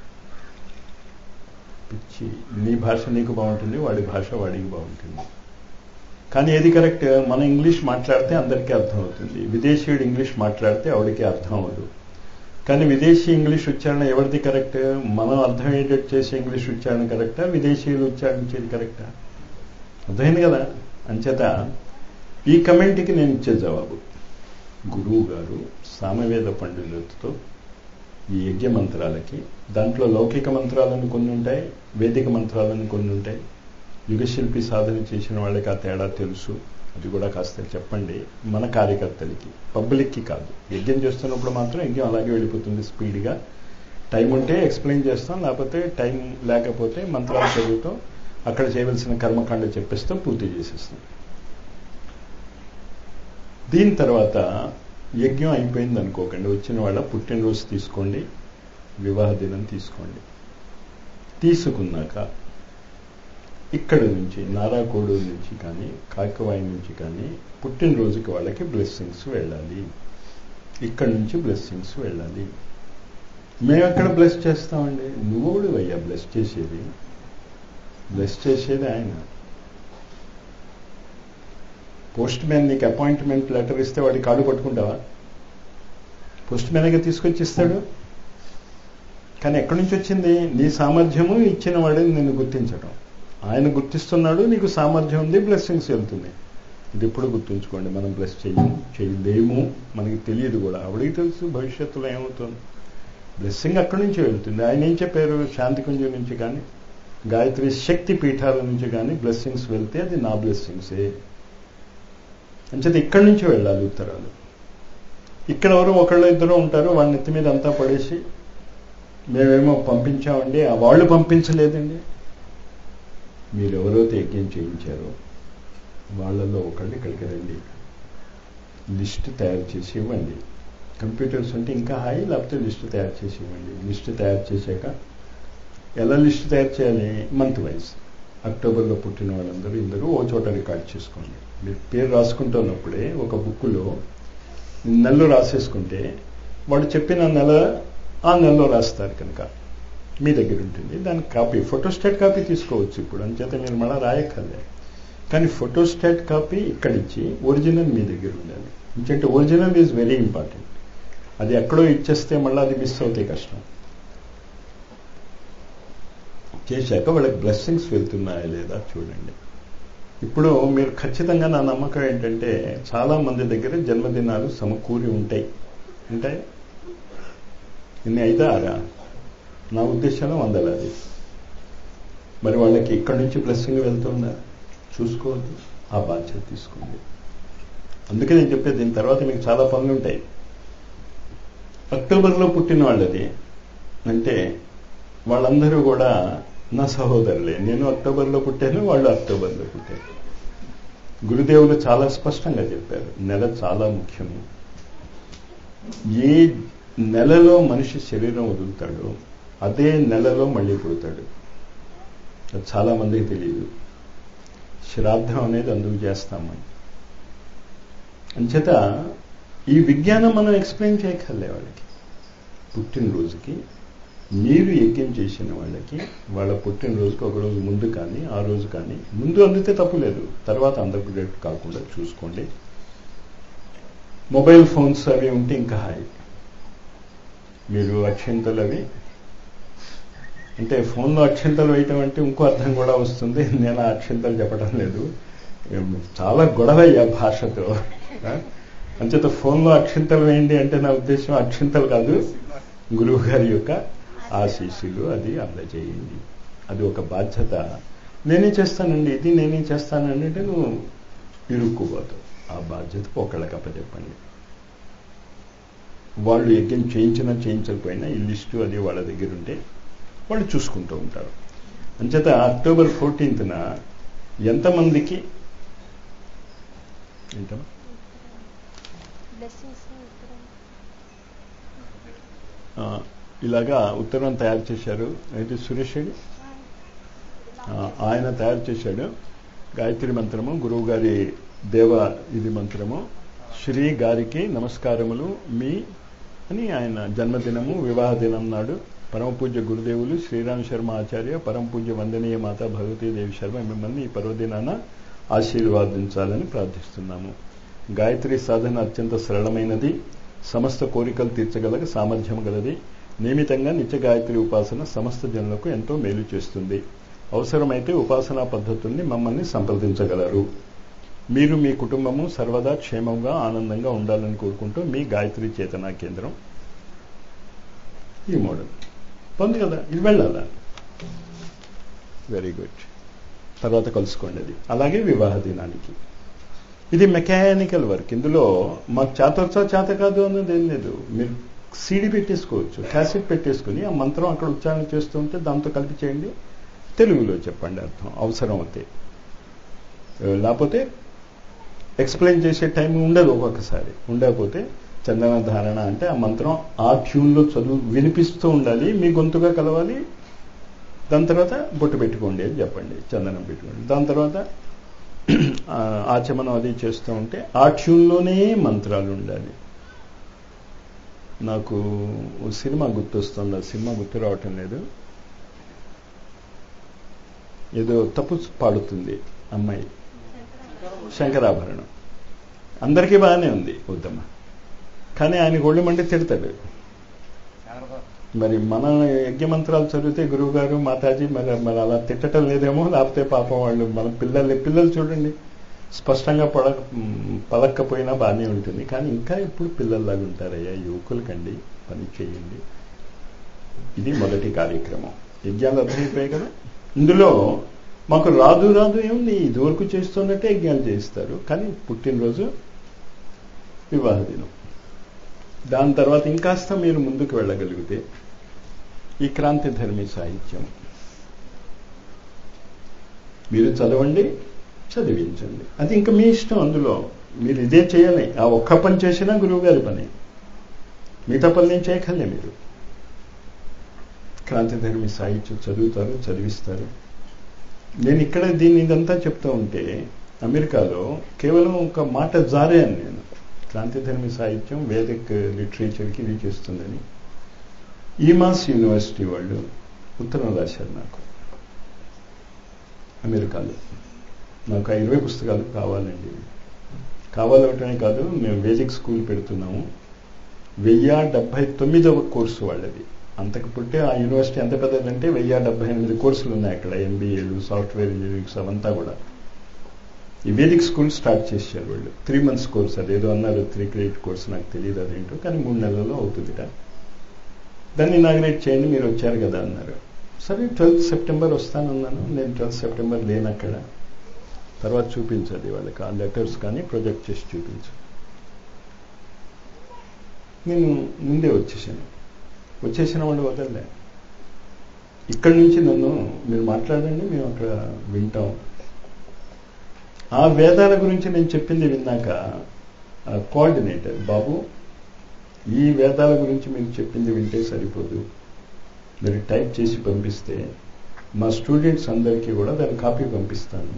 పిచ్చి నీ భాష నీకు బాగుంటుంది వాడి భాష వాడికి బాగుంటుంది కానీ ఏది కరెక్ట్ మనం ఇంగ్లీష్ మాట్లాడితే అందరికీ అర్థం అవుతుంది విదేశీయుడు ఇంగ్లీష్ మాట్లాడితే ఆవిడికి అర్థం అవ్వదు కానీ విదేశీ ఇంగ్లీష్ ఉచ్చారణ ఎవరిది కరెక్ట్ మనం అర్థమయ్యేటట్టు చేసే ఇంగ్లీష్ ఉచ్చారణ కరెక్టా విదేశీయులు ఉచ్చారించేది కరెక్టా అర్థమైంది కదా అంచేత ఈ కమెంట్కి నేను ఇచ్చే జవాబు గురువు గారు సామవేద పండితులతో ఈ యజ్ఞ మంత్రాలకి దాంట్లో లౌకిక మంత్రాలను కొన్ని ఉంటాయి వేదిక మంత్రాలను కొన్ని ఉంటాయి యుగశిల్పి సాధన చేసిన వాళ్ళకి ఆ తేడా తెలుసు అది కూడా కాస్త చెప్పండి మన కార్యకర్తలకి పబ్లిక్కి కాదు యజ్ఞం చేస్తున్నప్పుడు మాత్రం యజ్ఞం అలాగే వెళ్ళిపోతుంది స్పీడ్గా టైం ఉంటే ఎక్స్ప్లెయిన్ చేస్తాం లేకపోతే టైం లేకపోతే మంత్రాలు చదువుతాం అక్కడ చేయవలసిన కర్మకాండ చెప్పేస్తాం పూర్తి చేసేస్తాం దీని తర్వాత యజ్ఞం అయిపోయింది అనుకోకండి వచ్చిన వాళ్ళ పుట్టినరోజు తీసుకోండి వివాహ దినం తీసుకోండి తీసుకున్నాక ఇక్కడ నుంచి నారాకోడు నుంచి కానీ కాకవాయి నుంచి కానీ పుట్టినరోజుకి వాళ్ళకి బ్లెస్సింగ్స్ వెళ్ళాలి ఇక్కడ నుంచి బ్లెస్సింగ్స్ వెళ్ళాలి మేము ఎక్కడ బ్లెస్ చేస్తామండి నువ్వు కూడా అయ్యా బ్లెస్ చేసేది బ్లెస్ చేసేది ఆయన పోస్ట్ మ్యాన్ నీకు అపాయింట్మెంట్ లెటర్ ఇస్తే వాడి కాడు పట్టుకుంటావా పోస్ట్ మ్యాన్గా తీసుకొచ్చి ఇస్తాడు కానీ ఎక్కడి నుంచి వచ్చింది నీ సామర్థ్యము ఇచ్చిన వాడిని నేను గుర్తించడం ఆయన గుర్తిస్తున్నాడు నీకు సామర్థ్యం ఉంది బ్లెస్సింగ్స్ వెళ్తుంది ఇది ఎప్పుడు గుర్తుంచుకోండి మనం బ్లెస్ చేయము చేయలేము మనకి తెలియదు కూడా ఆవిడికి తెలుసు భవిష్యత్తులో ఏమవుతుంది బ్లెస్సింగ్ అక్కడి నుంచి వెళ్తుంది ఆయన ఏం చెప్పారు శాంతికుంజం నుంచి కానీ గాయత్రి శక్తి పీఠాల నుంచి కానీ బ్లెస్సింగ్స్ వెళ్తే అది నా బ్లెస్సింగ్సే అంచేది ఇక్కడి నుంచి వెళ్ళాలి ఉత్తరాలు ఇక్కడ ఎవరు ఒకళ్ళు ఇద్దరు ఉంటారు వాళ్ళ నెత్తి మీద అంతా పడేసి మేమేమో పంపించామండి ఆ వాళ్ళు పంపించలేదండి మీరు ఎవరైతే యజ్ఞం చేయించారో వాళ్ళల్లో ఒకళ్ళు ఇక్కడికి రండి లిస్ట్ తయారు చేసి ఇవ్వండి కంప్యూటర్స్ ఉంటే ఇంకా హాయి లేకపోతే లిస్ట్ తయారు చేసి ఇవ్వండి లిస్ట్ తయారు చేశాక ఎలా లిస్ట్ తయారు చేయాలి మంత్ వైజ్ అక్టోబర్లో పుట్టిన వాళ్ళందరూ ఇందరూ ఓ చోట రికార్డ్ చేసుకోండి మీరు పేరు రాసుకుంటున్నప్పుడే ఒక బుక్లో నెలలో రాసేసుకుంటే వాడు చెప్పిన నెల ఆ నెలలో రాస్తారు కనుక మీ దగ్గర ఉంటుంది దానికి కాపీ ఫోటోస్టాట్ కాపీ తీసుకోవచ్చు ఇప్పుడు అంచేత మీరు మళ్ళీ రాయక్కర్లే కానీ ఫోటోస్టాట్ కాపీ ఇక్కడిచ్చి ఒరిజినల్ మీ దగ్గర ఉండాలి ఎందుకంటే ఒరిజినల్ ఈజ్ వెరీ ఇంపార్టెంట్ అది ఎక్కడో ఇచ్చేస్తే మళ్ళీ అది మిస్ అవుతాయి కష్టం చేశాక వాళ్ళకి బ్లెస్సింగ్స్ వెళ్తున్నాయా లేదా చూడండి ఇప్పుడు మీరు ఖచ్చితంగా నా నమ్మకం ఏంటంటే చాలా మంది దగ్గర జన్మదినాలు సమకూరి ఉంటాయి ఉంటాయి ఇన్ని అయితే ఆరా నా ఉద్దేశంలో వందలాది మరి వాళ్ళకి ఇక్కడి నుంచి బ్లెస్సింగ్ వెళ్తుందా చూసుకోవద్దు ఆ బాధ్యత తీసుకోండి అందుకే నేను చెప్పేది దీని తర్వాత మీకు చాలా పనులు ఉంటాయి అక్టోబర్లో పుట్టిన వాళ్ళది అంటే వాళ్ళందరూ కూడా నా సహోదరులే నేను అక్టోబర్లో పుట్టాను వాళ్ళు అక్టోబర్లో పుట్టారు గురుదేవులు చాలా స్పష్టంగా చెప్పారు నెల చాలా ముఖ్యము ఏ నెలలో మనిషి శరీరం వదులుతాడో అదే నెలలో మళ్ళీ పుడతాడు అది చాలా మందికి తెలియదు శ్రాద్ధం అనేది అందుకు చేస్తామని అంచేత ఈ విజ్ఞానం మనం ఎక్స్ప్లెయిన్ చేయగలే వాళ్ళకి పుట్టినరోజుకి మీరు యజ్ఞం చేసిన వాళ్ళకి వాళ్ళ పుట్టినరోజుకి ఒక రోజు ముందు కానీ ఆ రోజు కానీ ముందు అందితే తప్పు లేదు తర్వాత అందకపోయేట్టు కాకుండా చూసుకోండి మొబైల్ ఫోన్స్ అవి ఉంటే ఇంకా హాయి మీరు అక్షింతలు అవి అంటే ఫోన్లో అక్షింతలు వేయటం అంటే ఇంకో అర్థం కూడా వస్తుంది నేను ఆ అక్షింతలు చెప్పడం లేదు చాలా గొడవయ్యా భాషతో అంచేత ఫోన్లో అక్షింతలు వేయండి అంటే నా ఉద్దేశం అక్షింతలు కాదు గురువు గారి యొక్క ఆశీస్సులు అది అందజేయండి అది ఒక బాధ్యత నేనే చేస్తానండి ఇది నేనే చేస్తానండి అంటే నువ్వు ఇరుక్కుపోతావు ఆ బాధ్యత ఒకళ్ళకి అప్పచెప్పండి వాళ్ళు యజ్ఞం చేయించినా చేయించకపోయినా ఈ లిస్టు అది వాళ్ళ దగ్గర ఉంటే వాళ్ళు చూసుకుంటూ ఉంటారు అంచేత అక్టోబర్ ఫోర్టీన్త్న ఎంతమందికి ఏంటమ్మా ఇలాగా ఉత్తరం తయారు చేశారు అయితే సురేష్ ఆయన తయారు చేశాడు గాయత్రి మంత్రము గురువు గారి దేవ ఇది మంత్రము శ్రీ గారికి నమస్కారములు మీ అని ఆయన జన్మదినము వివాహ దినం నాడు పరమ పూజ్య గురుదేవులు శ్రీరామ్ శర్మ ఆచార్య పరమ పూజ్య వందనీయ మాత భగవతీదేవి శర్మ మిమ్మల్ని ఈ పర్వదినాన ఆశీర్వాదించాలని ప్రార్థిస్తున్నాము గాయత్రి సాధన అత్యంత సరళమైనది సమస్త కోరికలు తీర్చగలగ సామర్థ్యం గలది నియమితంగా నిత్య గాయత్రి ఉపాసన సమస్త జనులకు ఎంతో మేలు చేస్తుంది అవసరమైతే ఉపాసనా పద్ధతుల్ని మమ్మల్ని సంప్రదించగలరు మీరు మీ కుటుంబము సర్వదా క్షేమంగా ఆనందంగా ఉండాలని కోరుకుంటూ మీ గాయత్రి చేతనా కేంద్రం ఈ మోడల్ పొంది కదా ఇది వెళ్ళాలా వెరీ గుడ్ తర్వాత కలుసుకోండి అది అలాగే వివాహ దినానికి ఇది మెకానికల్ వర్క్ ఇందులో మాకు చేతొచ్చా చేత కాదు అన్నది ఏం లేదు మీరు సీడీ పెట్టేసుకోవచ్చు క్యాసెట్ పెట్టేసుకుని ఆ మంత్రం అక్కడ ఉచ్చారణ చేస్తూ ఉంటే దాంతో కలిపి చేయండి తెలుగులో చెప్పండి అర్థం అవసరం అవుతాయి లేకపోతే ఎక్స్ప్లెయిన్ చేసే టైం ఉండదు ఒక్కొక్కసారి ఉండకపోతే చందన ధారణ అంటే ఆ మంత్రం ఆ ట్యూన్లో చదువు వినిపిస్తూ ఉండాలి మీ గొంతుగా కలవాలి దాని తర్వాత బొట్టు పెట్టుకోండి అని చెప్పండి చందనం పెట్టుకోండి దాని తర్వాత ఆచమనం అది చేస్తూ ఉంటే ఆ ట్యూన్లోనే మంత్రాలు ఉండాలి నాకు ఓ సినిమా గుర్తొస్తుంది ఆ సినిమా గుర్తు రావటం లేదు ఏదో తప్పు పాడుతుంది అమ్మాయి శంకరాభరణం అందరికీ బాగానే ఉంది వద్దమ్మ కానీ ఆయన ఒళ్ళు మండి తిడతాడు మరి మన యజ్ఞమంత్రాలు చదివితే గురువు గారు మాతాజీ మరి మరి అలా తిట్టడం లేదేమో లేకపోతే పాపం వాళ్ళు మన పిల్లల్ని పిల్లలు చూడండి స్పష్టంగా పడక పలక్కపోయినా బాగానే ఉంటుంది కానీ ఇంకా ఇప్పుడు పిల్లల్లాగా ఉంటారయ్యా యువకులకండి పని చేయండి ఇది మొదటి కార్యక్రమం యజ్ఞాలు అర్థమైపోయాయి కదా ఇందులో మాకు రాదు రాదు ఏముంది ఇదివరకు చేస్తున్నట్టే యజ్ఞాలు చేయిస్తారు కానీ పుట్టినరోజు వివాహ దినం దాని తర్వాత ఇంకాస్త మీరు ముందుకు వెళ్ళగలిగితే ఈ క్రాంతి ధర్మి సాహిత్యం మీరు చదవండి చదివించండి అది ఇంకా మీ ఇష్టం అందులో మీరు ఇదే చేయాలి ఆ ఒక్క పని చేసినా గురువు గారి పని మిగతా పని నేను చేయకలే మీరు క్రాంతి ధర్మి సాహిత్యం చదువుతారు చదివిస్తారు నేను ఇక్కడ దీన్ని ఇదంతా చెప్తూ ఉంటే అమెరికాలో కేవలం ఒక మాట జారాను నేను క్రాంతిధర్మి సాహిత్యం వేదిక్ లిటరేచర్కి ఇది చేస్తుందని ఈమాస్ యూనివర్సిటీ వాళ్ళు ఉత్తరం రాశారు నాకు అమెరికాలో నాకు ఆ ఇరవై పుస్తకాలు కావాలండి కావాలవటమే కాదు మేము వేదిక్ స్కూల్ పెడుతున్నాము వెయ్యి డెబ్బై తొమ్మిదవ కోర్సు వాళ్ళది అంతకు పుట్టే ఆ యూనివర్సిటీ ఎంత పెద్దదంటే వెయ్యి డెబ్బై ఎనిమిది కోర్సులు ఉన్నాయి అక్కడ ఎంబీఏలు సాఫ్ట్వేర్ ఇంజనీరింగ్స్ అవంతా కూడా ఈ వేదిక్ స్కూల్ స్టార్ట్ చేశారు వాళ్ళు త్రీ మంత్స్ కోర్స్ అదేదో అన్నారు త్రీ క్రెడిట్ కోర్స్ నాకు తెలియదు అదేంటో కానీ మూడు నెలల్లో అవుతుందిట దాన్ని ఇనాగ్రేట్ చేయండి మీరు వచ్చారు కదా అన్నారు సరే ట్వెల్త్ సెప్టెంబర్ వస్తానన్నాను నేను ట్వెల్త్ సెప్టెంబర్ లేను అక్కడ తర్వాత చూపించాలి వాళ్ళకి ఆ లెటర్స్ కానీ ప్రొజెక్ట్ చేసి చూపించు నేను ముందే వచ్చేసాను వచ్చేసిన వాళ్ళు వదలలే ఇక్కడి నుంచి నన్ను మీరు మాట్లాడండి మేము అక్కడ వింటాం ఆ వేదాల గురించి నేను చెప్పింది విన్నాక కోఆర్డినేటర్ బాబు ఈ వేదాల గురించి మీరు చెప్పింది వింటే సరిపోదు మీరు టైప్ చేసి పంపిస్తే మా స్టూడెంట్స్ అందరికీ కూడా దాని కాపీ పంపిస్తాను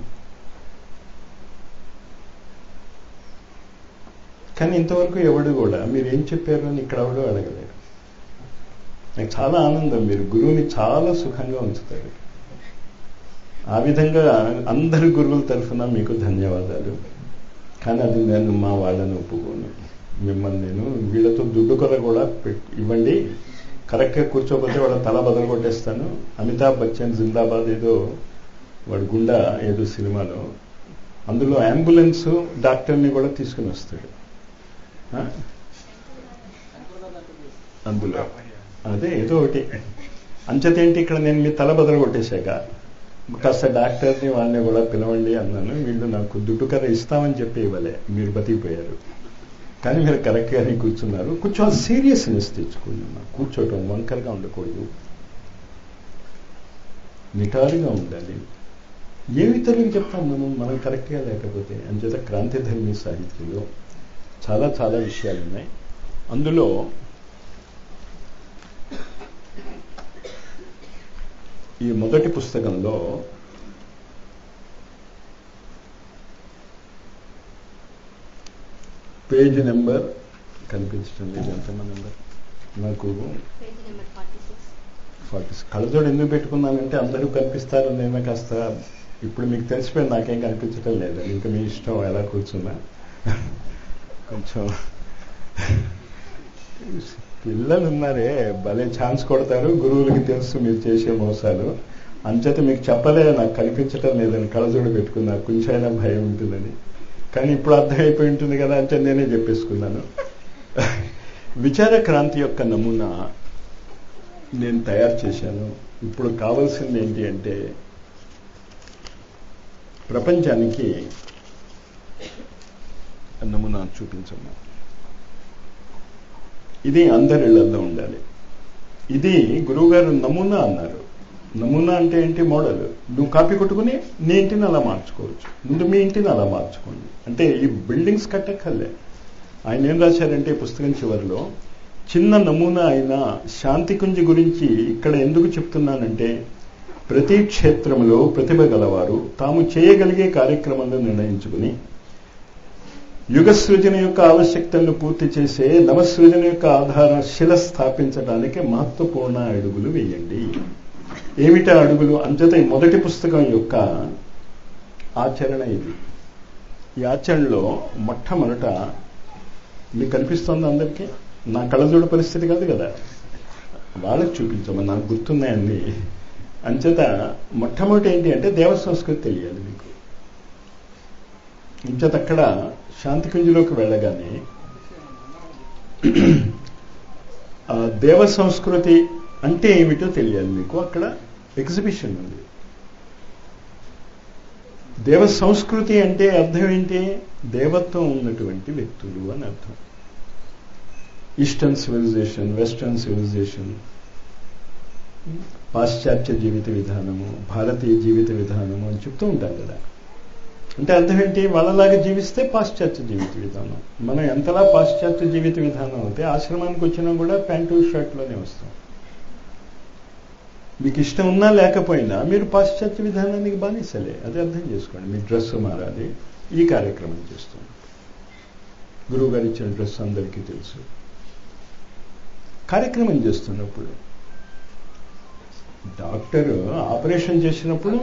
కానీ ఇంతవరకు ఎవడు కూడా మీరు ఏం చెప్పారు అని ఇక్కడ ఎవడు అడగలేరు నాకు చాలా ఆనందం మీరు గురువుని చాలా సుఖంగా ఉంచుతారు ఆ విధంగా అందరి గురువుల తరఫున మీకు ధన్యవాదాలు కానీ అది నేను మా వాళ్ళని ఒప్పుకోను మిమ్మల్ని నేను వీళ్ళతో దుడ్డు కొర కూడా ఇవ్వండి కరెక్ట్గా కూర్చోకపోతే వాళ్ళ తల బదలు కొట్టేస్తాను అమితాబ్ బచ్చన్ జిందాబాద్ ఏదో వాడు గుండా ఏదో సినిమాలో అందులో అంబులెన్స్ డాక్టర్ని కూడా తీసుకుని వస్తాడు అందులో అదే ఏదో ఒకటి అంచతేంటి ఇక్కడ నేను మీ తల బదలు కొట్టేశాక కాస్త డాక్టర్ని వాళ్ళని కూడా పిలవండి అన్నాను వీళ్ళు నాకు దుడ్డు కర్ర ఇస్తామని చెప్పి ఇవ్వలే మీరు బతికిపోయారు కానీ మీరు కరెక్ట్గానే కూర్చున్నారు కొంచెం సీరియస్నెస్ తెచ్చుకోండి కూర్చోవటం వంకరగా ఉండకూడదు నిటారుగా ఉండాలి ఏమి ఇతరులకు చెప్తాం మనం మనం కరెక్ట్గా లేకపోతే అంచేత క్రాంతిధర్మి సాహిత్యంలో చాలా చాలా విషయాలు ఉన్నాయి అందులో ఈ మొదటి పుస్తకంలో పేజ్ నెంబర్ కనిపించడం లేదు ఎంతమ్మా నెంబర్ నాకు ఫార్టీ కళ్ళజోడు ఎందుకు పెట్టుకున్నానంటే అందరూ కనిపిస్తారు నేను కాస్త ఇప్పుడు మీకు తెలిసిపోయింది నాకేం కనిపించడం లేదు ఇంకా మీ ఇష్టం ఎలా కూర్చున్నా కొంచెం పిల్లలు ఉన్నారే భలే ఛాన్స్ కొడతారు గురువులకి తెలుసు మీరు చేసే మోసాలు అంచేత మీకు చెప్పలేదు నాకు కనిపించటం లేదని కళ్ళజోడు పెట్టుకున్నా కొంచెమైనా భయం ఉంటుందని కానీ ఇప్పుడు అర్థమైపోయి ఉంటుంది కదా అంటే నేనే చెప్పేసుకున్నాను విచార క్రాంతి యొక్క నమూనా నేను తయారు చేశాను ఇప్పుడు కావాల్సింది ఏంటి అంటే ప్రపంచానికి నమూనా చూపించమ్మా ఇది అందరి ఇళ్లలో ఉండాలి ఇది గురువుగారు నమూనా అన్నారు నమూనా అంటే ఏంటి మోడల్ నువ్వు కాపీ కొట్టుకుని నీ ఇంటిని అలా మార్చుకోవచ్చు ముందు మీ ఇంటిని అలా మార్చుకోండి అంటే ఈ బిల్డింగ్స్ కట్టక్కర్లే ఆయన ఏం రాశారంటే ఈ పుస్తకం చివరిలో చిన్న నమూనా అయిన శాంతికుంజ గురించి ఇక్కడ ఎందుకు చెప్తున్నానంటే ప్రతి క్షేత్రంలో ప్రతిభ గలవారు తాము చేయగలిగే కార్యక్రమాలను నిర్ణయించుకుని యుగ సృజన యొక్క ఆవశ్యకతలను పూర్తి చేసే నవసృజన యొక్క ఆధార శిల స్థాపించడానికి మహత్వపూర్ణ అడుగులు వేయండి ఏమిటా అడుగులు అంచేత ఈ మొదటి పుస్తకం యొక్క ఆచరణ ఇది ఈ ఆచరణలో మొట్టమొదట మీకు కనిపిస్తుంది అందరికీ నా కళ్ళజోడు పరిస్థితి కాదు కదా వాళ్ళకి చూపించమని నాకు గుర్తున్నాయండి అంచేత మొట్టమొదటి ఏంటి అంటే దేవ సంస్కృతి తెలియాలి మీకు అంచేత అక్కడ శాంతికుంజలోకి వెళ్ళగానే దేవ సంస్కృతి అంటే ఏమిటో తెలియాలి మీకు అక్కడ ఎగ్జిబిషన్ ఉంది దేవ సంస్కృతి అంటే అర్థం ఏంటి దేవత్వం ఉన్నటువంటి వ్యక్తులు అని అర్థం ఈస్టర్న్ సివిలైజేషన్ వెస్టర్న్ సివిలైజేషన్ పాశ్చాత్య జీవిత విధానము భారతీయ జీవిత విధానము అని చెప్తూ ఉంటాం కదా అంటే అర్థం ఏంటి వాళ్ళలాగా జీవిస్తే పాశ్చాత్య జీవిత విధానం మనం ఎంతలా పాశ్చాత్య జీవిత విధానం అయితే ఆశ్రమానికి వచ్చినా కూడా ప్యాంటు షర్ట్లోనే వస్తాం మీకు ఇష్టం ఉన్నా లేకపోయినా మీరు పాశ్చాత్య విధానానికి బానిసలే అది అర్థం చేసుకోండి మీ డ్రెస్ మారాలి ఈ కార్యక్రమం చేస్తాం గురువు గారు ఇచ్చిన డ్రెస్ అందరికీ తెలుసు కార్యక్రమం చేస్తున్నప్పుడు డాక్టర్ ఆపరేషన్ చేసినప్పుడు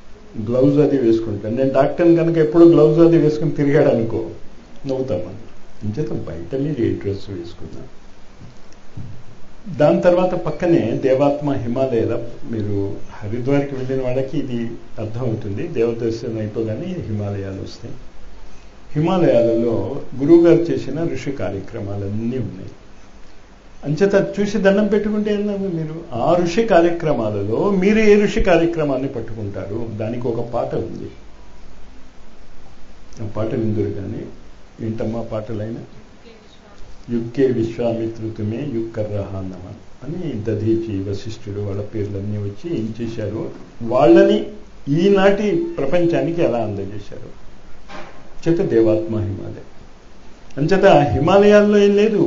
గ్లౌజ్ అది వేసుకుంటాను నేను డాక్టర్ని కనుక ఎప్పుడు గ్లౌజ్ అది వేసుకుని తిరిగాడు అనుకో నవ్వుతాను అంచేత బయట మీరు ఏ డ్రెస్ వేసుకున్నా దాని తర్వాత పక్కనే దేవాత్మ హిమాలయాల మీరు హరిద్వార్కి వెళ్ళిన వాళ్ళకి ఇది అర్థమవుతుంది దేవదర్శనం అయిపోగానే హిమాలయాలు వస్తాయి హిమాలయాలలో గురువుగారు చేసిన ఋషి కార్యక్రమాలన్నీ ఉన్నాయి అంచేత చూసి దండం పెట్టుకుంటే ఏందమ్మా మీరు ఆ ఋషి కార్యక్రమాలలో మీరు ఏ ఋషి కార్యక్రమాన్ని పట్టుకుంటారు దానికి ఒక పాట ఉంది ఆ పాట విందురు కానీ ఏంటమ్మా పాటలైనా యుక్కే విశ్వామిత్రుతుమే యుక్కర్రహాన్నమ అని దధీచి వశిష్ఠుడు వాళ్ళ పేర్లన్నీ వచ్చి ఏం చేశారు వాళ్ళని ఈనాటి ప్రపంచానికి ఎలా అందజేశారు చేత దేవాత్మ హిమాలయ అంచేత హిమాలయాల్లో ఏం లేదు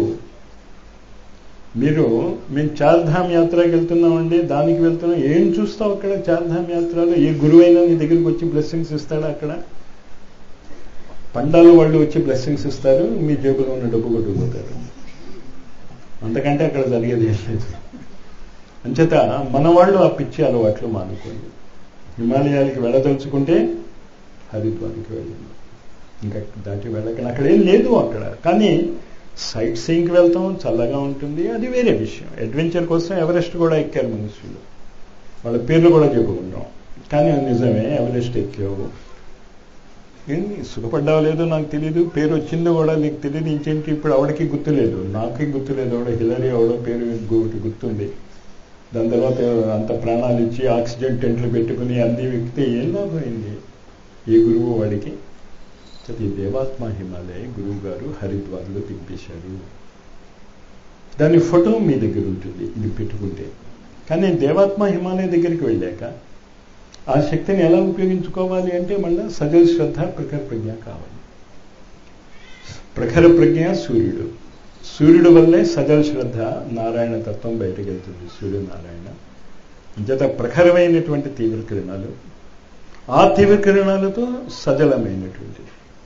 మీరు మేము చార్ధామ్ యాత్రకి వెళ్తున్నామండి దానికి వెళ్తున్నాం ఏం చూస్తాం అక్కడ చార్ధామ్ యాత్రలో ఏ గురువైనా నీ దగ్గరికి వచ్చి బ్లెస్సింగ్స్ ఇస్తాడా అక్కడ పండాలు వాళ్ళు వచ్చి బ్లెస్సింగ్స్ ఇస్తారు మీ జేబులో ఉన్న డబ్బు కొట్టుకుపోతారు అంతకంటే అక్కడ జరిగేది ఏం లేదు అంచేత మన వాళ్ళు ఆ పిచ్చి అలవాట్లు మానుకోండి హిమాలయాలకి వెళ్ళదలుచుకుంటే హరిద్వార్కి వెళ్ళండి ఇంకా దాటి వెళ్ళకండి అక్కడ ఏం లేదు అక్కడ కానీ సైట్ సీయింగ్కి వెళ్తాం చల్లగా ఉంటుంది అది వేరే విషయం అడ్వెంచర్ కోసం ఎవరెస్ట్ కూడా ఎక్కారు మనుషులు వాళ్ళ పేర్లు కూడా చెప్పుకుంటాం కానీ అది నిజమే ఎవరెస్ట్ ఎక్కావు ఏంటి సుఖపడ్డావో లేదో నాకు తెలియదు పేరు వచ్చిందో కూడా నీకు తెలియదు ఇంకేంటి ఇప్పుడు ఆవిడకి గుర్తులేదు నాకే గుర్తులేదు ఆవిడ హిలరీ ఆవిడ పేరు ఒకటి గుర్తుంది దాని తర్వాత అంత ప్రాణాలు ఇచ్చి ఆక్సిజన్ టెంట్లు పెట్టుకుని అన్ని వ్యక్తి ఏం లాభమైంది ఏ గురువు వాడికి ఈ దేవాత్మ హిమాలయ గురువు గారు హరిద్వార్లో దింపేశారు దాని ఫోటో మీ దగ్గర ఉంటుంది ఇది పెట్టుకుంటే కానీ దేవాత్మ హిమాలయ దగ్గరికి వెళ్ళాక ఆ శక్తిని ఎలా ఉపయోగించుకోవాలి అంటే మళ్ళీ సజల శ్రద్ధ ప్రఖర ప్రజ్ఞ కావాలి ప్రఖర ప్రజ్ఞ సూర్యుడు సూర్యుడు వల్లే సజల శ్రద్ధ నారాయణ తత్వం బయటకు వెళ్తుంది సూర్య నారాయణ అంచేత ప్రఖరమైనటువంటి తీవ్ర కిరణాలు ఆ తీవ్ర కిరణాలతో సజలమైనటువంటిది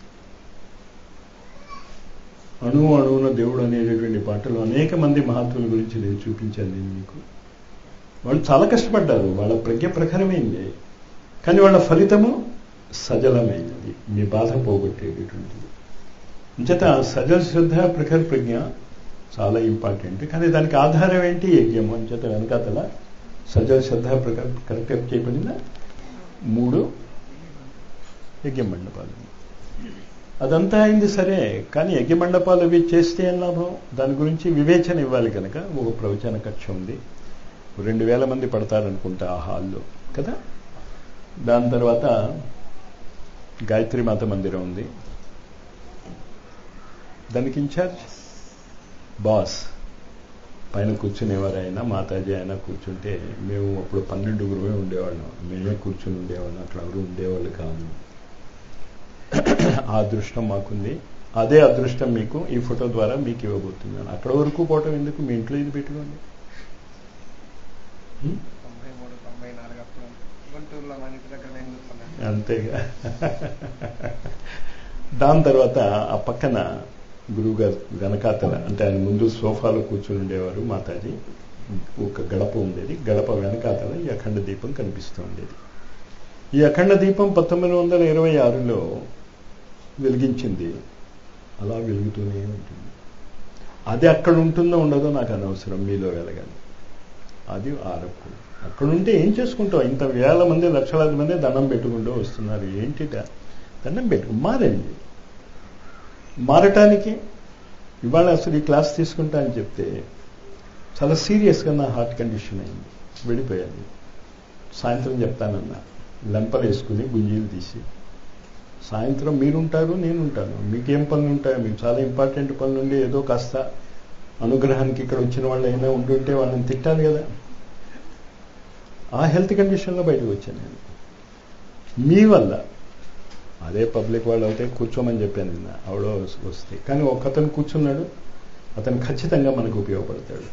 అణువు అణువున దేవుడు అనేటటువంటి పాటలు అనేక మంది మహాత్ముల గురించి నేను చూపించాను నేను మీకు వాళ్ళు చాలా కష్టపడ్డారు వాళ్ళ ప్రజ్ఞ ప్రఖరమైంది కానీ వాళ్ళ ఫలితము సజలమైనది మీ బాధ పోగొట్టేటటువంటిది అంచేత సజల శ్రద్ధ ప్రఖర ప్రజ్ఞ చాలా ఇంపార్టెంట్ కానీ దానికి ఆధారం ఏంటి యజ్ఞము అంచేత వెనకాతల సజల శ్రద్ధ ప్రఖర కరెక్ట్ చేయబడిన మూడు యజ్ఞ మండపాలు అదంతా అయింది సరే కానీ యజ్ఞ మండపాలు అవి చేస్తే ఏం లాభం దాని గురించి వివేచన ఇవ్వాలి కనుక ఒక ప్రవచన కక్ష ఉంది రెండు వేల మంది పడతారనుకుంటా ఆ హాల్లో కదా దాని తర్వాత గాయత్రి మాత మందిరం ఉంది దానికి ఇన్ఛార్జ్ బాస్ పైన కూర్చునేవారు అయినా మాతాజీ అయినా కూర్చుంటే మేము అప్పుడు పన్నెండుగురుమే ఉండేవాళ్ళం మేమే కూర్చుని ఉండేవాళ్ళం అట్లా ఎవరు ఉండేవాళ్ళు కాదు ఆ అదృష్టం మాకుంది అదే అదృష్టం మీకు ఈ ఫోటో ద్వారా మీకు ఇవ్వబోతున్నాను అక్కడ వరకు పోవటం ఎందుకు మీ ఇంట్లో ఇది పెట్టుకోండి తొంభై మూడు తొంభై నాలుగు అప్పుడు గుంటూరులో మన ఇంటి దగ్గర నేను చూస్తున్నాను అంతేగా దాని తర్వాత ఆ పక్కన గురువు గారు వెనకాతల అంటే ఆయన ముందు సోఫాలో కూర్చుని ఉండేవారు మాతాజీ ఒక గడప ఉండేది గడప వెనకాతల ఈ అఖండ దీపం కనిపిస్తూ ఉండేది ఈ అఖండ దీపం పంతొమ్మిది వందల ఇరవై ఆరులో వెలిగించింది అలా వెలుగుతూనే ఉంటుంది అది అక్కడ ఉంటుందో ఉండదో నాకు అనవసరం మీలో వెలగాలి అది ఆరపు అక్కడ ఉంటే ఏం చేసుకుంటావు ఇంత వేల మంది లక్షలాది మంది దండం పెట్టుకుంటూ వస్తున్నారు ఏంటిట దండం పెట్టు మారండి మారటానికి ఇవాళ అసలు ఈ క్లాస్ తీసుకుంటా అని చెప్తే చాలా సీరియస్గా నా హార్ట్ కండిషన్ అయింది వెళ్ళిపోయాను సాయంత్రం చెప్తానన్నా లెంపలు వేసుకుని గుంజీలు తీసి సాయంత్రం మీరుంటారు నేనుంటాను మీకేం పనులు ఉంటాయో మీకు చాలా ఇంపార్టెంట్ పనులు ఉండి ఏదో కాస్త అనుగ్రహానికి ఇక్కడ వచ్చిన వాళ్ళు అయినా ఉండుంటే వాళ్ళని తిట్టాలి కదా ఆ హెల్త్ కండిషన్లో బయటకు వచ్చాను నేను మీ వల్ల అదే పబ్లిక్ వాళ్ళు అయితే కూర్చోమని చెప్పాను నిన్న ఆవిడ వస్తే కానీ ఒకతను కూర్చున్నాడు అతను ఖచ్చితంగా మనకు ఉపయోగపడతాడు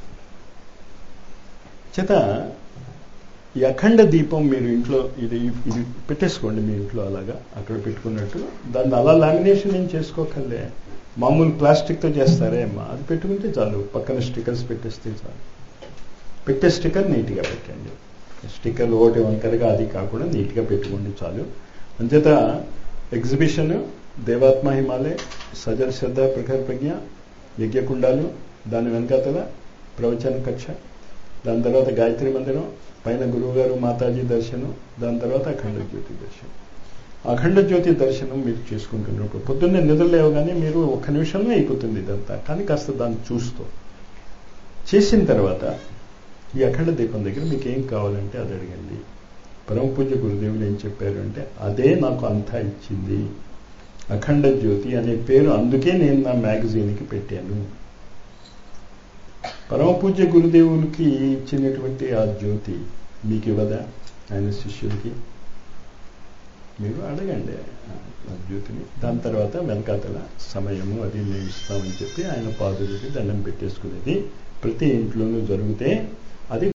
చేత ఈ అఖండ దీపం మీరు ఇంట్లో ఇది ఇది పెట్టేసుకోండి మీ ఇంట్లో అలాగా అక్కడ పెట్టుకున్నట్టు దాన్ని అలా లామినేషన్ ఏం చేసుకోకలే మామూలు ప్లాస్టిక్తో చేస్తారే అమ్మా అది పెట్టుకుంటే చాలు పక్కన స్టిక్కర్స్ పెట్టేస్తే చాలు పెట్టే స్టిక్కర్ నీట్గా పెట్టండి స్టిక్కర్ ఒకటి వంకరగా అది కాకుండా నీట్గా పెట్టుకోండి చాలు అంచేత ఎగ్జిబిషన్ దేవాత్మ హిమాలయ సజల శ్రద్ధ ప్రఖర ప్రజ్ఞ యజ్ఞకుండాలు దాని వెనకాతల ప్రవచన కక్ష దాని తర్వాత గాయత్రి మందిరం పైన గురువుగారు మాతాజీ దర్శనం దాని తర్వాత అఖండ జ్యోతి దర్శనం అఖండ జ్యోతి దర్శనం మీరు చేసుకుంటున్నప్పుడు పొద్దున్నే నిద్ర లేవగానే మీరు ఒక్క నిమిషంలో అయిపోతుంది ఇదంతా కానీ కాస్త దాన్ని చూస్తూ చేసిన తర్వాత ఈ అఖండ దీపం దగ్గర మీకు ఏం కావాలంటే అది అడగండి పరమ పూజ్య గురుదేవులు ఏం చెప్పారు అంటే అదే నాకు అంతా ఇచ్చింది అఖండ జ్యోతి అనే పేరు అందుకే నేను నా మ్యాగజైన్కి పెట్టాను పరమ పూజ్య గురుదేవులకి ఇచ్చినటువంటి ఆ జ్యోతి మీకు ఇవ్వదా ఆయన శిష్యులకి మీరు అడగండి ఆ జ్యోతిని దాని తర్వాత వెనకాతల సమయము అది మేము ఇస్తామని చెప్పి ఆయన పాదులకి దండం పెట్టేసుకునేది ప్రతి ఇంట్లోనూ జరిగితే అది